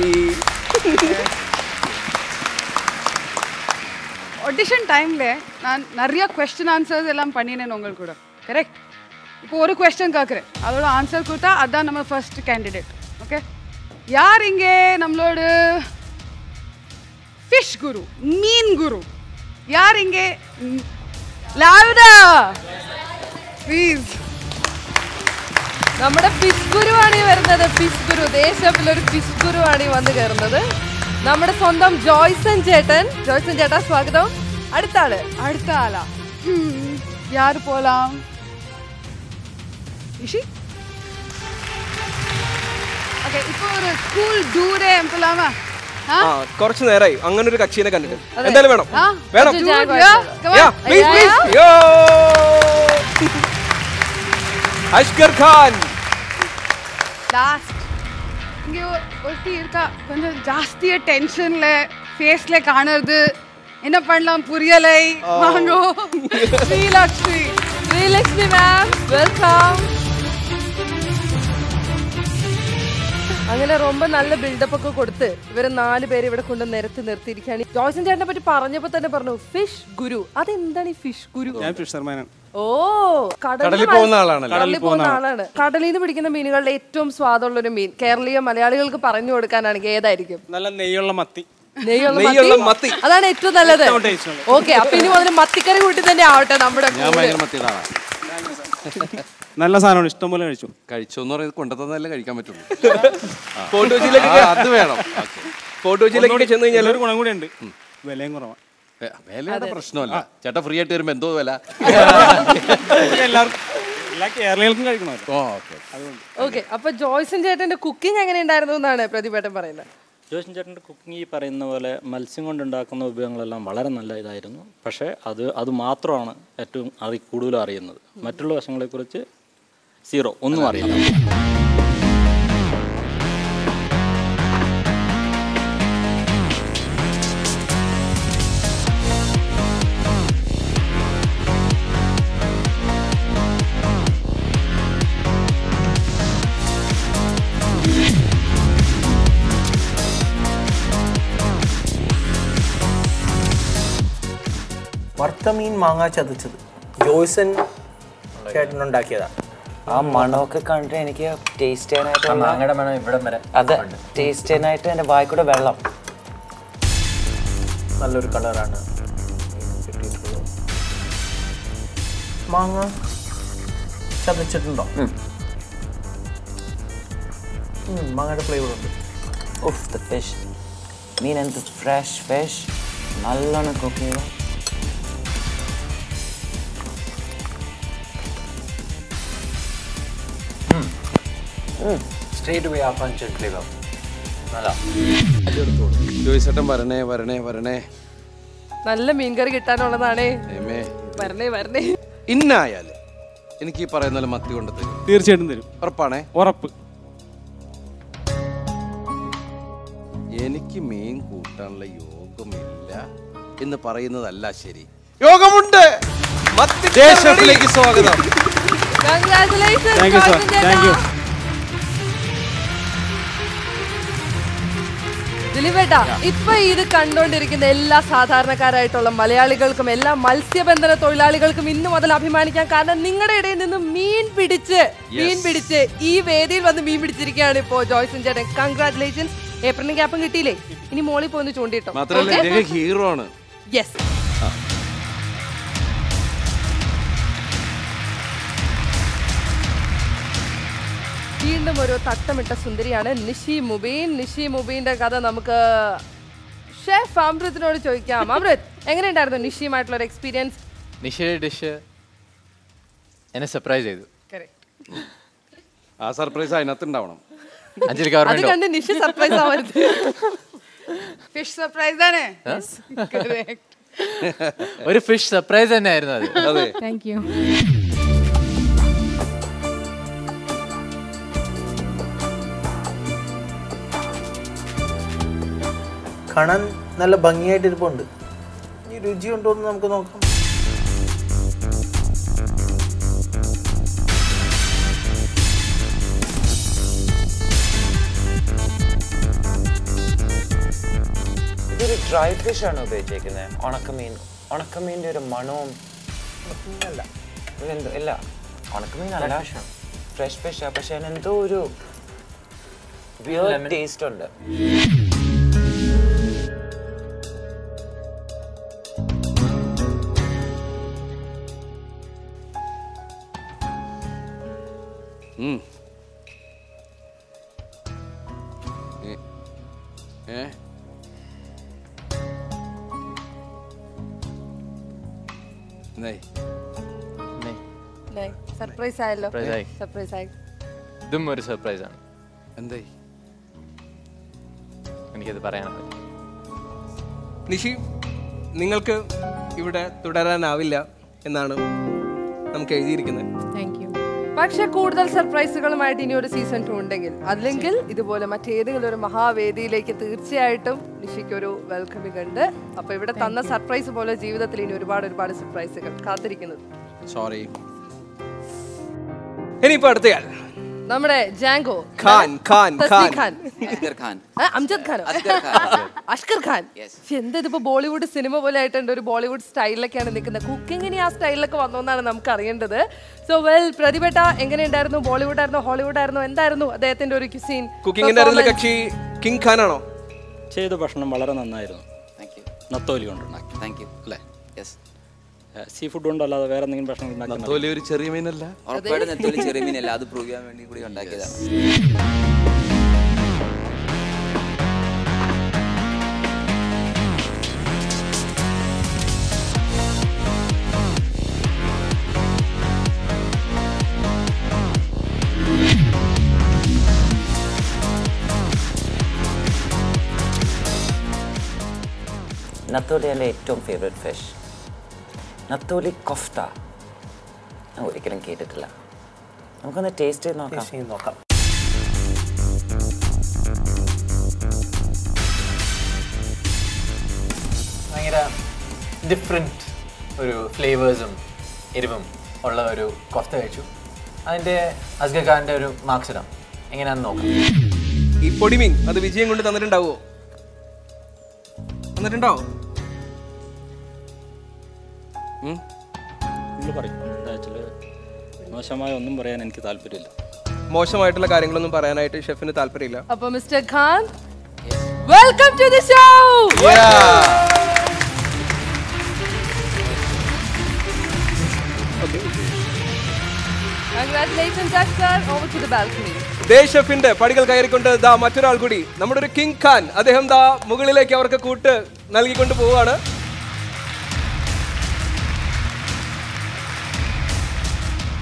ஆடிஷன் டைம்ல நான் நிறைய கொஸ்டின் ஆன்சர்ஸ் எல்லாம் பண்ணினேன் உங்களுக்கு கூட கரெக்ட் இப்போ ஒரு கொஸ்டின் கேட்குறேன் அதோட ஆன்சர் கொடுத்தா அதான் நம்ம ஃபர்ஸ்ட் கேண்டிடேட் ஓகே யார் இங்கே நம்மளோட ஃபிஷ் குரு மீன் குரு யார் இங்கே ലാവുഡാ പ്ലീസ് നമ്മുടെ ഫിഷ് ഗുരുവാണ് ഈ വരുന്നത് ഫിഷ് ഗുരു ദേശപ്പിൽ ഒരു ഫിഷ് ഗുരുവാണ് ഈ വന്ന് കയറുന്നത് നമ്മുടെ സ്വന്തം ജോയ്സൺ ചേട്ടൻ ജോയ്സൺ ചേട്ടാ സ്വാഗതം അടുത്ത ആള് അടുത്ത ആളാ ഹും, யார் போலாம் ഇഷി ഓക്കെ ഇപ്പോൾ ഒരു സ്കൂൾ ദൂരെ പോലാമാ ആ ആ കുറച്ച് നേരമായി അങ്ങനെ ഒരു കക്ഷിനെ കണ്ടിട്ട് അതെ. എന്തായാലും വേണം ആ, വേണം അർജുൻ ജാഗ് വായിച്ചോളാം. Come on. Yeah, please, Yeah, please. Yo. Ashkar Khan last இங்க ஒ- ஒருத்தி இருக்கா கொஞ்சம் ஜாஸ்தியா டென்ஷன்ல ஃபேஸ்ல காணுறது என்ன பண்ணலாம் புரியலை வாங்கோ ஸ்ரீலக்ஷ்மி ശ്രീലക്ഷ്മി മാം വെൽക്കം അങ്ങനെ ரொம்ப നല്ല ബിൽഡപ്പ് ഒക്കെ കൊടുത്ത് ഇവര് നാല് പേര് ഇവിടെ കൊണ്ട് നിരത്തി നിർത്തിയിരിക്കുകയാണ് ജോയ്സൺ ചേട്ടനെ പറ്റി പറഞ്ഞപ്പോ തന്നെ പറഞ്ഞു ഫിഷ് ഗുരു അതെന്താണ് ഈ ഫിഷ് ഗുരു ഞാൻ ഫിഷർമാനാണ് ഓ കടലിൽ പോകുന്ന ആളാണല്ലോ. കടലിൽ പോകുന്ന ആളാണ് കടലിൽ നിന്ന് പിടിക്കുന്ന മീനുകളുടെ ഏറ്റവും സ്വാദുള്ള ഒരു മീൻ കേരളീയ മലയാളികൾക്ക് പറഞ്ഞു കൊടുക്കാനാണെങ്കിൽ ഏതായിരിക്കും നല്ല നെയ്യുള്ള മത്തി നെയ്യുള്ള നെയ്യുള്ള മത്തി? മത്തി. അതാണ് ഏറ്റവും നല്ലത് ഏറ്റവും taste ഉള്ളത്. ഓക്കെ അപ്പൊ ഇനി മുതൽ മത്തിക്കറി കൂട്ടി തന്നെ ആവട്ടെ നമ്മുടെ ഞാൻ കൂടെ. ഭയങ്കര മത്തിയുടെ ആളാണ് നല്ല സാധനമാണ് ഇഷ്ടം പോലെ കഴിച്ചു കഴിച്ചോന്ന് പറയുന്നത് കൊണ്ടുതന്നല്ലേ കഴിക്കാൻ പറ്റുള്ളൂ ഫോട്ടോജിയിലേക്ക് ആ, അത് വേണം ഫോട്ടോജിയിലേക്ക് ചെന്ന് കഴിഞ്ഞാൽ ഒരു ഗുണം കൂടി ഉണ്ട് വിലയും കുറവാണ് ഏ, വിലയുടെ പ്രശ്നമല്ല ചേട്ടാ ഫ്രീ ആയിട്ട് വരുമ്പോ എന്തോ വില എല്ലാവർക്കും എല്ലാ കേരളീയർക്കും കഴിക്കണമല്ലോ ഓ ഓക്കെ അതുകൊണ്ട് ഓക്കെ അപ്പൊ ജോയ്സൺ ചേട്ടന്റെ കുക്കിംഗ് എങ്ങനെ ഉണ്ടായിരുന്നു എന്നാണ് പ്രതിഭേട്ടൻ പറയുന്നത് ജോഷൻ ചേട്ടൻ്റെ കുക്കിംഗ് ഈ പറയുന്ന പോലെ മത്സ്യം കൊണ്ടുണ്ടാക്കുന്ന വിഭവങ്ങളെല്ലാം വളരെ നല്ല ഇതായിരുന്നു പക്ഷേ അത് അത് മാത്രമാണ് ഏറ്റവും അറി കൂടുതലും അറിയുന്നത് മറ്റുള്ള വശങ്ങളെക്കുറിച്ച് സീറോ ഒന്നും അറിയില്ല വറുത്ത മീൻ മാങ്ങ ചതച്ചത് ജോയ്സൺ ചേട്ടനുണ്ടാക്കിയതാണ് ആ മണമൊക്കെ കണ്ടിട്ട് എനിക്ക് ടേസ്റ്റ് ചെയ്യാനായിട്ട് ആ മാങ്ങയുടെ മണം ഇവിടം വരെ അതെ ടേസ്റ്റ് ചെയ്യാനായിട്ട് എൻ്റെ വായിക്കൂടെ വെള്ളം നല്ലൊരു കളറാണ് കിട്ടിയിട്ടുള്ളത് മാങ്ങ ചതച്ചിട്ടുണ്ടോ ഉം, മാങ്ങയുടെ ഫ്ലേവർ ഉണ്ട് ഉഫ് ദ ഫിഷ് മീൻ എന്ത് ഫ്രഷ് ഫിഷ് നല്ലോണം കുക്ക് ചെയ്തു സ്ട്രേറ്റ് വേ ആ പഞ്ച് ആൻഡ് ഫ്ലേവർ നല്ല ജോയിസേട്ടൻ വരണേ വരണേ വരണേ നല്ല മീൻകറി കിട്ടാനുള്ളതാണേ ഏമേ വരണേ വരണേ ഇന്നായാല് എനിക്ക് ഈ പറയുന്ന പോലെ മത്തി കൊണ്ട് തരും തീർച്ചയായിട്ടും തരും ഉറപ്പാണേ ഉറപ്പ് എനിക്ക് മീൻ കൂട്ടാനുള്ള യോഗമില്ല എന്ന് പറയുന്നതല്ല ശരി യോഗമുണ്ട് ദേശത്തിലേക്ക് സ്വാഗതം Congratulations, Thank you, sir. Joyson ചേട്ടാ. Thank you. ദിലീപേട്ടാ ഇപ്പൊ ഇത് കണ്ടോണ്ടിരിക്കുന്ന എല്ലാ സാധാരണക്കാരായിട്ടുള്ള മലയാളികൾക്കും എല്ലാ മത്സ്യബന്ധന തൊഴിലാളികൾക്കും ഇന്നു മുതൽ അഭിമാനിക്കാൻ കാരണം നിങ്ങളുടെ ഇടയിൽ നിന്ന് മീൻ പിടിച്ച് മീൻ പിടിച്ച് ഈ വേദിയിൽ വന്ന് മീൻ പിടിച്ചിരിക്കുകയാണ് ഇപ്പോ ജോയ്സൺ ചേട്ടൻ കൺഗ്രാറ്റുലേഷൻസ് ഏപ്രിലും ക്യാപ്പും കിട്ടിയില്ലേ ഇനി മോളിൽ പോയി ചൂണ്ടിട്ടോ മാത്രമല്ല ഇദ്ദേഹം ഹീറോ ആണ് യെസ് വീണ്ടും ഒരു തട്ടമിട്ട സുന്ദരിയാണ് നിഷി മുബീൻ നിഷി മുബീന്റെ കഥ നമുക്ക് ഷെഫ് അമൃത്തിനോട് ചോദിക്കാം അമൃത് എങ്ങനെയുണ്ടായിരുന്നു നിഷിയുമായിട്ടുള്ള ഒരു എക്സ്പീരിയൻസ് നിഷയുടെ ഡിഷ് എന്നെ സർപ്രൈസ് ചെയ്തു ആ സർപ്രൈസ് അതിനകത്ത് ഉണ്ടാവണം അഞ്ജലിക്ക് അത് ഓർമ്മയുണ്ടോ കണ്ട് നിഷി സർപ്രൈസ് ആവരുത് ഫിഷ് സർപ്രൈസ് ആണ് Correct. ഒരു ഫിഷ് സർപ്രൈസ് തന്നെ ആയിരുന്നു അത് അതെ താങ്ക് യു കാണാൻ നല്ല ഭംഗിയായിട്ട് ഇരിപ്പുണ്ട് ഈ രുചി ഉണ്ടോ എന്ന് നമുക്ക് നോക്കാം ഇതൊരു ഡ്രൈ ഫിഷ് ആണ് ഉപയോഗിച്ചേക്കുന്നത് ഉണക്കമീൻ ഉണക്കമീൻ്റെ ഒരു മണവും അല്ല ഇതെന്തോ ഇല്ല ഉണക്കമീൻ അല്ല ഫ്രഷ് ഫിഷാ പക്ഷെ അതിനെന്തോ ഒരു Lemon. ടേസ്റ്റ് ഉണ്ട് ഉം. ഏ- ഏ നെയ്. സർപ്രൈസ് ആയല്ലോ Surprise ആയി. സർപ്രൈസ് ആയി ഇതും ഒരു സർപ്രൈസ് ആണ് എന്തായി എനിക്കത് പറയാനാണ് നിഷി നിങ്ങൾക്ക് ഇവിടെ തുടരാനാവില്ല എന്നാണ് നമുക്ക് എഴുതിയിരിക്കുന്നത് താങ്ക് യു പക്ഷെ കൂടുതൽ സർപ്രൈസുകളുമായിട്ട് ഇനി ഒരു സീസൺ ടു ഉണ്ടെങ്കിൽ അല്ലെങ്കിൽ ഇതുപോലെ മറ്റേതെങ്കിലും ഒരു മഹാവേദിയിലേക്ക് തീർച്ചയായിട്ടും നിഷിക്ക് ഒരു വെൽക്കമിംഗ് ഉണ്ട് അപ്പൊ ഇവിടെ തന്ന സർപ്രൈസ് പോലെ ജീവിതത്തിൽ ഇനി ഒരുപാട് ഒരുപാട് സർപ്രൈസുകൾ കാത്തിരിക്കുന്നത് സോറി ഇനിയിപ്പോ അടുത്തയാൾ നമ്മുടെ ജാങ്കോ ഖാൻ ഖാൻ തസ്നി ഖാൻ ഖാൻ അസ്ഗർ ഖാൻ ആ, അംജദ് ഖാനോ അഷ്കർ ഖാൻ ശ്ശെ, എന്താ ഇതിപ്പോ ബോളിവുഡ് സിനിമ പോലെ ആയിട്ടുണ്ട് ഒരു ബോളിവുഡ് സ്റ്റൈലിലൊക്കെയാണ് നിൽക്കുന്നത് കുക്കിങ്ങിന് ആ സ്റ്റൈലിലൊക്കെ വന്നോന്നാണ് നമുക്ക് അറിയേണ്ടത് സോ വെൽ പ്രതിഭട്ട എങ്ങനെയുണ്ടായിരുന്നു ബോളിവുഡ് ആയിരുന്നോ ഹോളിവുഡ് ആയിരുന്നോ എന്തായിരുന്നു അദ്ദേഹത്തിന്റെ ഒരു ക്യുസീൻ കുക്കിങ്ങിന്റെ അറിയുന്ന കക്ഷി കിങ് ഖാൻ ആണോ ചെയ്ത ഭക്ഷണം വളരെ നന്നായിരുന്നു നത്തോലി കൊണ്ടുണ്ടാക്കി താങ്ക് യു അല്ലേ യെസ് സീ ഫുഡ് കൊണ്ടല്ലാതെ വേറെ എന്തെങ്കിലും ഭക്ഷണം ഉണ്ടാക്കി നത്തോലി ഒരു ചെറിയ മീനല്ല ഉറപ്പായിട്ടും നെത്തോലി ചെറിയ മീനല്ല അത് പ്രൂവ് ചെയ്യാൻ വേണ്ടി കൂടി ഉണ്ടാക്കിയതാണ് നത്തോലി എൻ്റെ ഏറ്റവും ഫേവറേറ്റ് ഫിഷ് നത്തോലി കൊഫ്ത ഞാൻ ഒരിക്കലും കേട്ടിട്ടില്ല നമുക്കൊന്ന് ടേസ്റ്റ് ചെയ്ത് നോക്കാം Taste ചെയ്ത് നോക്കാം ഭയങ്കര ഡിഫറെൻറ്റ് ഒരു ഫ്ലേവേഴ്സും എരിവും ഉള്ള ഒരു കൊഫ്ത കഴിച്ചു അതിൻ്റെ അസ്ഗർ ഖാൻ്റെ ഒരു മാർക്സ് ഇടാം എങ്ങനെയാണെന്ന് നോക്കാം ഈ പൊടിമീൻ അത് വിജയം കൊണ്ട് തന്നിട്ടുണ്ടാവോ തന്നിട്ടുണ്ടാവോ ഉം? നിങ്ങൾ പറയും എന്താ വെച്ചാൽ മോശമായ ഒന്നും പറയാൻ എനിക്ക് താല്പര്യമില്ല മോശമായിട്ടുള്ള കാര്യങ്ങളൊന്നും പറയാനായിട്ട് ഷെഫിന് താല്പര്യമില്ല അപ്പൊ mister Khan welcome to the show Congratulations, Akhtar. Over to the balcony. ദേ ഷെഫിന്റെ പടികൾ കയറിക്കൊണ്ട് ദാ മറ്റൊരാൾ കൂടി നമ്മുടെ ഒരു കിങ് ഖാൻ അദ്ദേഹം ദാ മുകളിലേക്ക് അവർക്ക് കൂട്ട് നൽകിക്കൊണ്ട് പോവാണ്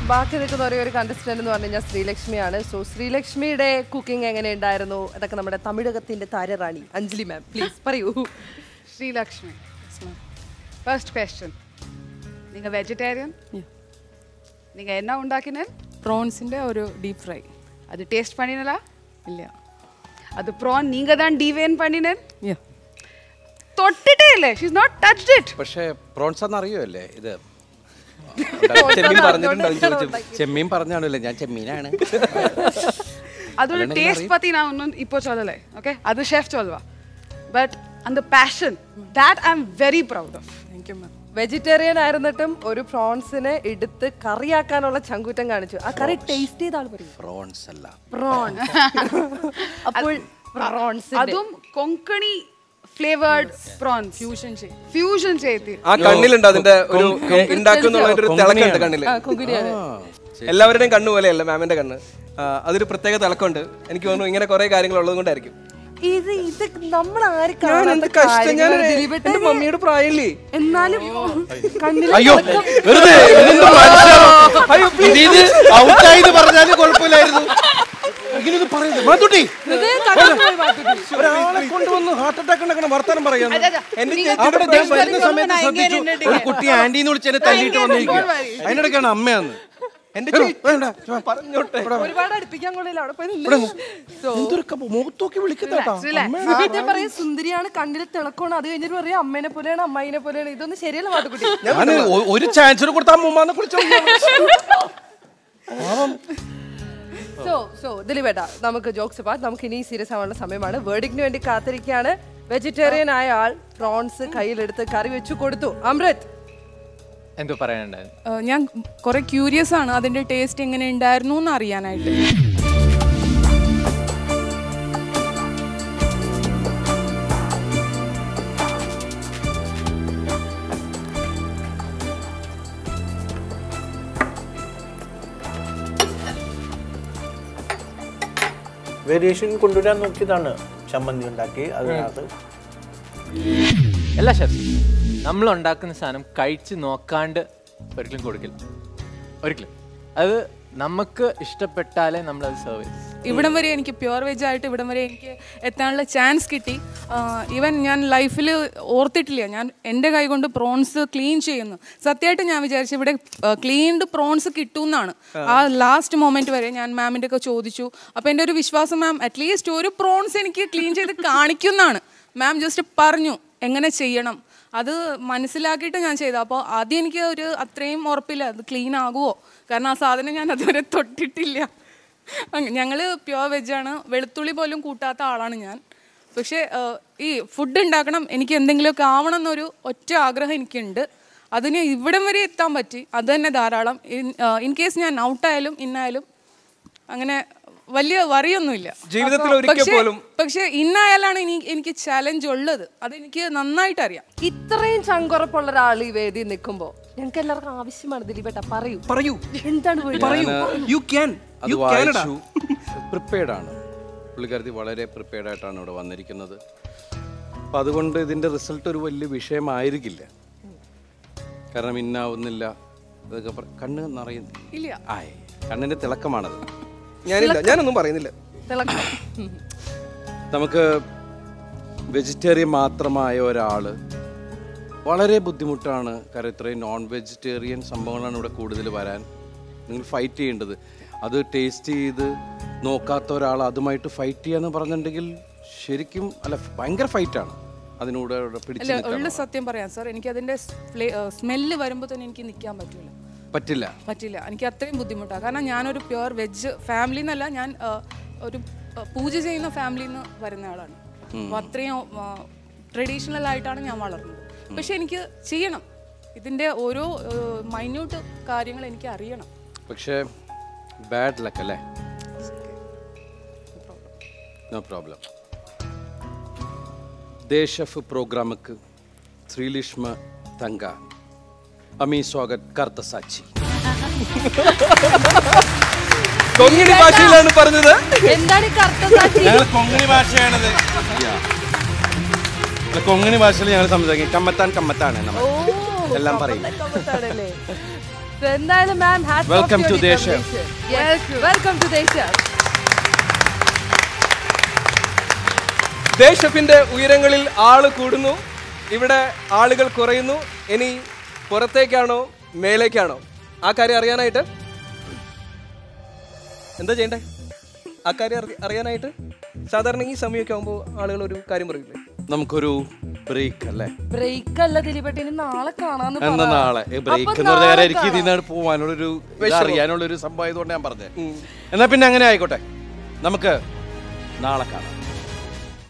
ബാക്കി നിൽക്കുന്ന ഒരേ ഒരു കണ്ടസ്റ്റന്റ് എന്ന് പറഞ്ഞു കഴിഞ്ഞാൽ ശ്രീലക്ഷ്മിയാണ് സോ ശ്രീലക്ഷ്മിയുടെ കുക്കിംഗ് എങ്ങനെ ഉണ്ടായിരുന്നു അതൊക്കെ നമ്മുടെ തമിഴകത്തിന്റെ താരറാണി അഞ്ജലി മാം പ്ലീസ് പറയൂ ശ്രീലക്ഷ്മി ഫസ്റ്റ് ക്വസ്റ്റ്യൻ നിങ്ങൾ വെജിറ്റേറിയൻ നിങ്ങൾ എന്നാ ഉണ്ടാക്കിനേ പ്രോൺസിന്റെ ഒരു ഡീപ് ഫ്രൈ அது டேஸ்ட் பண்ணினலா ഇല്ല அது ப்ரான் நீங்க தான் டிவேன் பண்ணினேன் Yeah. തൊട്ടിട്ടേ ഇല്ലേ ഷീസ് നോട്ട് ടച്ച്ഡ് ഇറ്റ് പക്ഷേ പ്രോൺസ് എന്ന് അറിയുമല്ലേ ഇത് ചെമ്മീൻ പറഞ്ഞിട്ടുണ്ടാവും ചോദിച്ചു. ചെമ്മീൻ പറഞ്ഞാണല്ലേ ഞാൻ ചെമ്മീനാണ് அதோட அதெல்லாம் டேஸ்ட் நிறைய- பத்தி நான் ஒன்றும் இப்போ சொல்லலை ஓகே அது ஷெஃப் சொல்வா பட் அந்த passion that I am very proud of thank you ma'am vegetarian ആയിരുന്നിട്ടും ഒരു പ്രോൺസിനെ എടുത്ത് കറിയാക്കാനുള്ള ചങ്കൂറ്റം കാണിച്ചു ആ കറി ടേസ്റ്റ് ചെയ്ത ആൾ പറയും പ്രോൺസ് അല്ല പ്രോൺ അപ്പോൾ പ്രോൺസ് അതും കൊങ്കണി ഫ്ലേവേർഡ് പ്രോൺസ് ഫ്യൂഷൻ ചെയ്യും ഫ്യൂഷൻ ചെയ്തി ആ കണ്ണിലുണ്ട് അതിന്റെ ഒരു ഉണ്ടാക്കുന്നുള്ള ഒരു തിളക്കമുണ്ട് കണ്ണില് ആ, കൊങ്കിണിയാണ്. എല്ലാവരുടെയും കണ്ണ് പോലെയല്ല മാമിന്റെ കണ്ണ് ആ, അതൊരു പ്രത്യേക തിളക്കമുണ്ട് എനിക്ക് തോന്നുന്നു ഇങ്ങനെ കുറെ കാര്യങ്ങൾ ഉള്ളത് കൊണ്ടായിരിക്കും ഇത് ഇത് നമ്മൾ ആര് ഞാൻ എന്ത് കാണാത്ത കഷ്ടം ഞാൻ കാര്യങ്ങളാണ് ദിലീപേട്ടൻ. എന്റെ മമ്മിയുടെ പ്രായമില്ലേ എന്നാലും കണ്ണിൽ അയ്യോ തിളക്കം. വെറുതെ ഇതെന്ത് മനുഷ്യരോ? ഇത് ഇത് ഔട്ടായത് പറഞ്ഞാലും കുഴപ്പമില്ലായിരുന്നു ഇങ്ങനെ ഇത് പറയുന്നത് മാത്തൂട്ടി ഹൃദയം തകർന്നുപോയി മാത്തുട്ടി. ഒരാളെ കൊണ്ടുവന്ന് ഹാർട്ട് അറ്റാക്ക് ഉണ്ടാക്കണ വർത്തമാനം പറയാം അതെ, അതെ. എന്റെ നിങ്ങൾ അവിടെ ഞാൻ പ്രശ്നം വരുന്ന വരുമ്പോൾ സമയത്ത് ഞാൻ ശ്രദ്ധിച്ചു ഇങ്ങനെ ഇട്ടിട്ട് ഒരു കുട്ടി ആന്റിന്ന് വിളിച്ച് എന്നെ തല്ലിയിട്ട് വന്നിരിക്കുക അതിനിടയ്ക്കാണ് അമ്മയാന്ന് എന്റെ എടോ, വേണ്ട പറഞ്ഞോട്ടെ ഒരുപാട് അടുപ്പിക്കാൻ കൊള്ളില്ല അവിടെ പോയി ഇവിടെ നിന്ന്. So, എന്തൊരു മുഖത്തോക്കി വിളിക്കുന്നേട്ടാ ആദ്യം പറയും സുന്ദരിയാണ് കണ്ണിൽ തിളക്കമാണ് അത് കഴിഞ്ഞിട്ട് പറയും അമ്മേനെ പോലെയാണ് അമ്മായിനെ പോലെയാണ് ഇതൊന്നും ശരിയല്ല മാത്തുക്കുട്ടി ഞാൻ ഒ- ഒരു ചാൻസ് കൊടുത്താൽ മുമ്പാന്ന് കുളിച്ചോ സോ സോ ദിലീപേട്ട നമുക്ക് ജോക്സ് പാട്ട് നമുക്ക് ഇനി സീരിയസ് ആവാനുള്ള സമയമാണ് വേർഡിക്കിന് വേണ്ടി കാത്തിരിക്കുകയാണ് വെജിറ്റേറിയൻ ആയ ആൾ പ്രോൺസ് കയ്യിലെടുത്ത് കറി വെച്ചു കൊടുത്തു അമൃത് എന്തോ പറയാനുണ്ടായിരുന്നു ഏഹ് ഞാൻ കുറെ ക്യൂരിയസ് ആണ് അതിന്റെ ടേസ്റ്റ് എങ്ങനെ ഉണ്ടായിരുന്നു എന്ന് അറിയാനായിട്ട് വേരിയേഷൻ കൊണ്ടുവരാൻ നോക്കിയതാണ് ചമ്മന്തി ഉണ്ടാക്കി അതിനകത്ത് എല്ലാ ഷെഫ് നമ്മൾ ഉണ്ടാക്കുന്ന സാധനം കഴിച്ച് നോക്കാണ്ട് ഒരിക്കലും കൊടുക്കില്ല ഒരിക്കലും അത് നമുക്ക് ഇഷ്ടപ്പെട്ടാലേ നമ്മൾ അത് സെർവ് ചെയ്യും ഇവിടം വരെ എനിക്ക് പ്യുവർ വെജ് ആയിട്ട് ഇവിടം വരെ എനിക്ക് എത്താനുള്ള ചാൻസ് കിട്ടി ഈവൻ ഞാൻ ലൈഫിൽ ഓർത്തിട്ടില്ല ഞാൻ എൻ്റെ കൈ കൊണ്ട് പ്രോൺസ് ക്ലീൻ ചെയ്യുന്നു സത്യമായിട്ട് ഞാൻ വിചാരിച്ചു ഇവിടെ ക്ലീൻഡ് പ്രോൺസ് കിട്ടുമെന്നാണ് ആ ലാസ്റ്റ് മൊമെന്റ് വരെ ഞാൻ മാമിൻ്റെ ഒക്കെ ചോദിച്ചു അപ്പോൾ എൻ്റെ ഒരു വിശ്വാസം മാം അറ്റ്ലീസ്റ്റ് ഒരു പ്രോൺസ് എനിക്ക് ക്ലീൻ ചെയ്ത് കാണിക്കുന്നാണ് മാം ജസ്റ്റ് പറഞ്ഞു എങ്ങനെ ചെയ്യണം അത് മനസ്സിലാക്കിയിട്ട് ഞാൻ ചെയ്തു അപ്പോൾ ആദ്യം എനിക്ക് ഒരു അത്രയും ഉറപ്പില്ല അത് ക്ലീൻ ആകുമോ കാരണം ആ സാധനം ഞാൻ അതുവരെ തൊട്ടിട്ടില്ല ഞങ്ങൾ പ്യുവർ വെജാണ് വെളുത്തുള്ളി പോലും കൂട്ടാത്ത ആളാണ് ഞാൻ പക്ഷേ ഏഹ്, ഈ ഫുഡ് ഉണ്ടാക്കണം എനിക്ക് എന്തെങ്കിലുമൊക്കെ ആവണം എന്നൊരു ഒറ്റ ആഗ്രഹം എനിക്കുണ്ട് അതിന് ഇവിടം വരെ എത്താൻ പറ്റി അത് തന്നെ ധാരാളം ഇൻ കേസ് ഞാൻ ഔട്ടായാലും ഇന്നായാലും അങ്ങനെ വലിയ വറിയൊന്നുമില്ല ജീവിതത്തിൽ അപ്പൊ ഒരിക്കൽ പക്ഷേ- പോലും പക്ഷെ ഇന്നായാലാണ് ഇനി എനിക്ക് ചലഞ്ച് ഉള്ളത് അതെനിക്ക് നന്നായിട്ട് അറിയാം ഇത്രയും ചങ്കുറപ്പുള്ള ഒരാൾ ഈ വേദി നിൽക്കുമ്പോ ഞങ്ങൾക്ക് എല്ലാവർക്കും ആവശ്യമാണ് ദിലീപേട്ട പറയൂ പറയൂ എന്താണ് വേണ്ടത്? പറയൂ യു ക്യാൻ അത് യു ക്യാനഡ വായിച്ചു പ്രിപ്പയർഡ് ആണ് പുള്ളിക്കാരത്തി വളരെ പ്രിപ്പയർഡ് ആയിട്ടാണ് ഇവിടെ വന്നിരിക്കുന്നത് അപ്പം അതുകൊണ്ട് ഇതിൻ്റെ റിസൾട്ട് ഒരു വലിയ വിഷയമായിരിക്കില്ല കാരണം ഇന്നാവുന്നില്ല ഇതൊക്കെ പറ- കണ്ണ് നിറയുന്നു ഇല്ല ആയ് കണ്ണിൻ്റെ തിളക്കമാണത് ഞാനില്ല ഞാനൊന്നും പറയുന്നില്ല തിളക്കം നമുക്ക് വെജിറ്റേറിയൻ മാത്രമായ ഒരാൾ വളരെ ബുദ്ധിമുട്ടാണ് കാരണം ഇത്രയും നോൺ വെജിറ്റേറിയൻ സംഭവങ്ങളാണ് ഇവിടെ കൂടുതൽ വരാൻ നിങ്ങൾ ഫൈറ്റ് ചെയ്യേണ്ടത് അത് ടേസ്റ്റ് ചെയ്ത് നോക്കാത്ത ഒരാൾ അതുമായിട്ട് ഫൈറ്റ് ചെയ്യാന്ന് പറഞ്ഞിട്ടുണ്ടെങ്കിൽ ശരിക്കും അല്ല ഭയങ്കര ഫൈറ്റാണ് അതിനൂടെ അവിടെ പിടിച്ച് അല്ല നിൽക്കാൻ ഉള്ള സത്യം പറയാം സാർ എനിക്ക് അതിന്റെ സ്മെല്ല് വരുമ്പോൾ തന്നെ എനിക്ക് നിൽക്കാൻ പറ്റൂല പറ്റില്ല പറ്റില്ല എനിക്ക് അത്രയും ബുദ്ധിമുട്ടാണ് കാരണം ഞാനൊരു പ്യുവർ വെജ് ഫാമിലി എന്നല്ല ഞാൻ ആ, ഒരു ആ, പൂജ ചെയ്യുന്ന ഫാമിലിയിൽ നിന്ന് വരുന്ന ആളാണ് ഉം. അപ്പോൾ അത്രയും ട്രഡീഷണൽ ആയിട്ടാണ് ഞാൻ വളർന്നത് പക്ഷെ എനിക്ക് ചെയ്യണം ഇതിൻ്റെ ഓരോ മൈന്യൂട്ട് കാര്യങ്ങൾ എനിക്ക് അറിയണം പക്ഷേ ബാഡ് ലക്ക് അല്ലേ നോ പ്രോബ്ലം ദേശഫ് പ്രോഗ്രാമക്ക് ശ്രീലിഷ്മ തങ്ക അമി സ്വാഗത് കർത്ത സാക്ഷി കൊങ്ങിണി ഭാഷയിലാണ് പറഞ്ഞത് എന്താണ് ഈ കറുത്ത സാക്ഷി ഞങ്ങൾ കൊങ്ങിണി ഭാഷയാണത് അല്ല, കൊങ്ങിണി ഭാഷയിൽ ഞങ്ങൾ സംസാരിക്കും കമ്മത്താൻ കമ്മത്താണ് നമ്മൾ എല്ലാം പറയും So, എന്തായാലും മാം Welcome to ദേശം. വെൽക്കം ടു ദേശം ദേശഫിന്റെ ഉയരങ്ങളിൽ ആള് കൂടുന്നു ഇവിടെ ആളുകൾ കുറയുന്നു ഇനി പുറത്തേക്കാണോ മേലേക്കാണോ ആ കാര്യം അറിയാനായിട്ട് എന്താ ചെയ്യണ്ടേ ആ കാര്യം അറി- അറിയാനായിട്ട് സാധാരണ ഈ സമയമൊക്കെ ആകുമ്പോൾ ആളുകൾ ഒരു കാര്യം പറയില്ലേ നമുക്കൊരു ബ്രേക്ക് അല്ലേ ബ്രേക്ക് അല്ല ദിലീപേട്ട ഇനി നാളെ കാണാന്ന് പറ. എന്നാ നാളെ ബ്രേക്ക് അപ്പൊ എന്ന് പറഞ്ഞ നാളെ കാര്യം എനിക്ക് കാണാം. ഇതിനാണ് പോവാനുള്ളൊരു ഇത് വിഷമം. അറിയാനുള്ളൊരു സംഭവം ആയതുകൊണ്ട് ഞാൻ പറഞ്ഞത് എന്നാ പിന്നെ അങ്ങനെ ആയിക്കോട്ടെ നമുക്ക് നാളെ കാണാം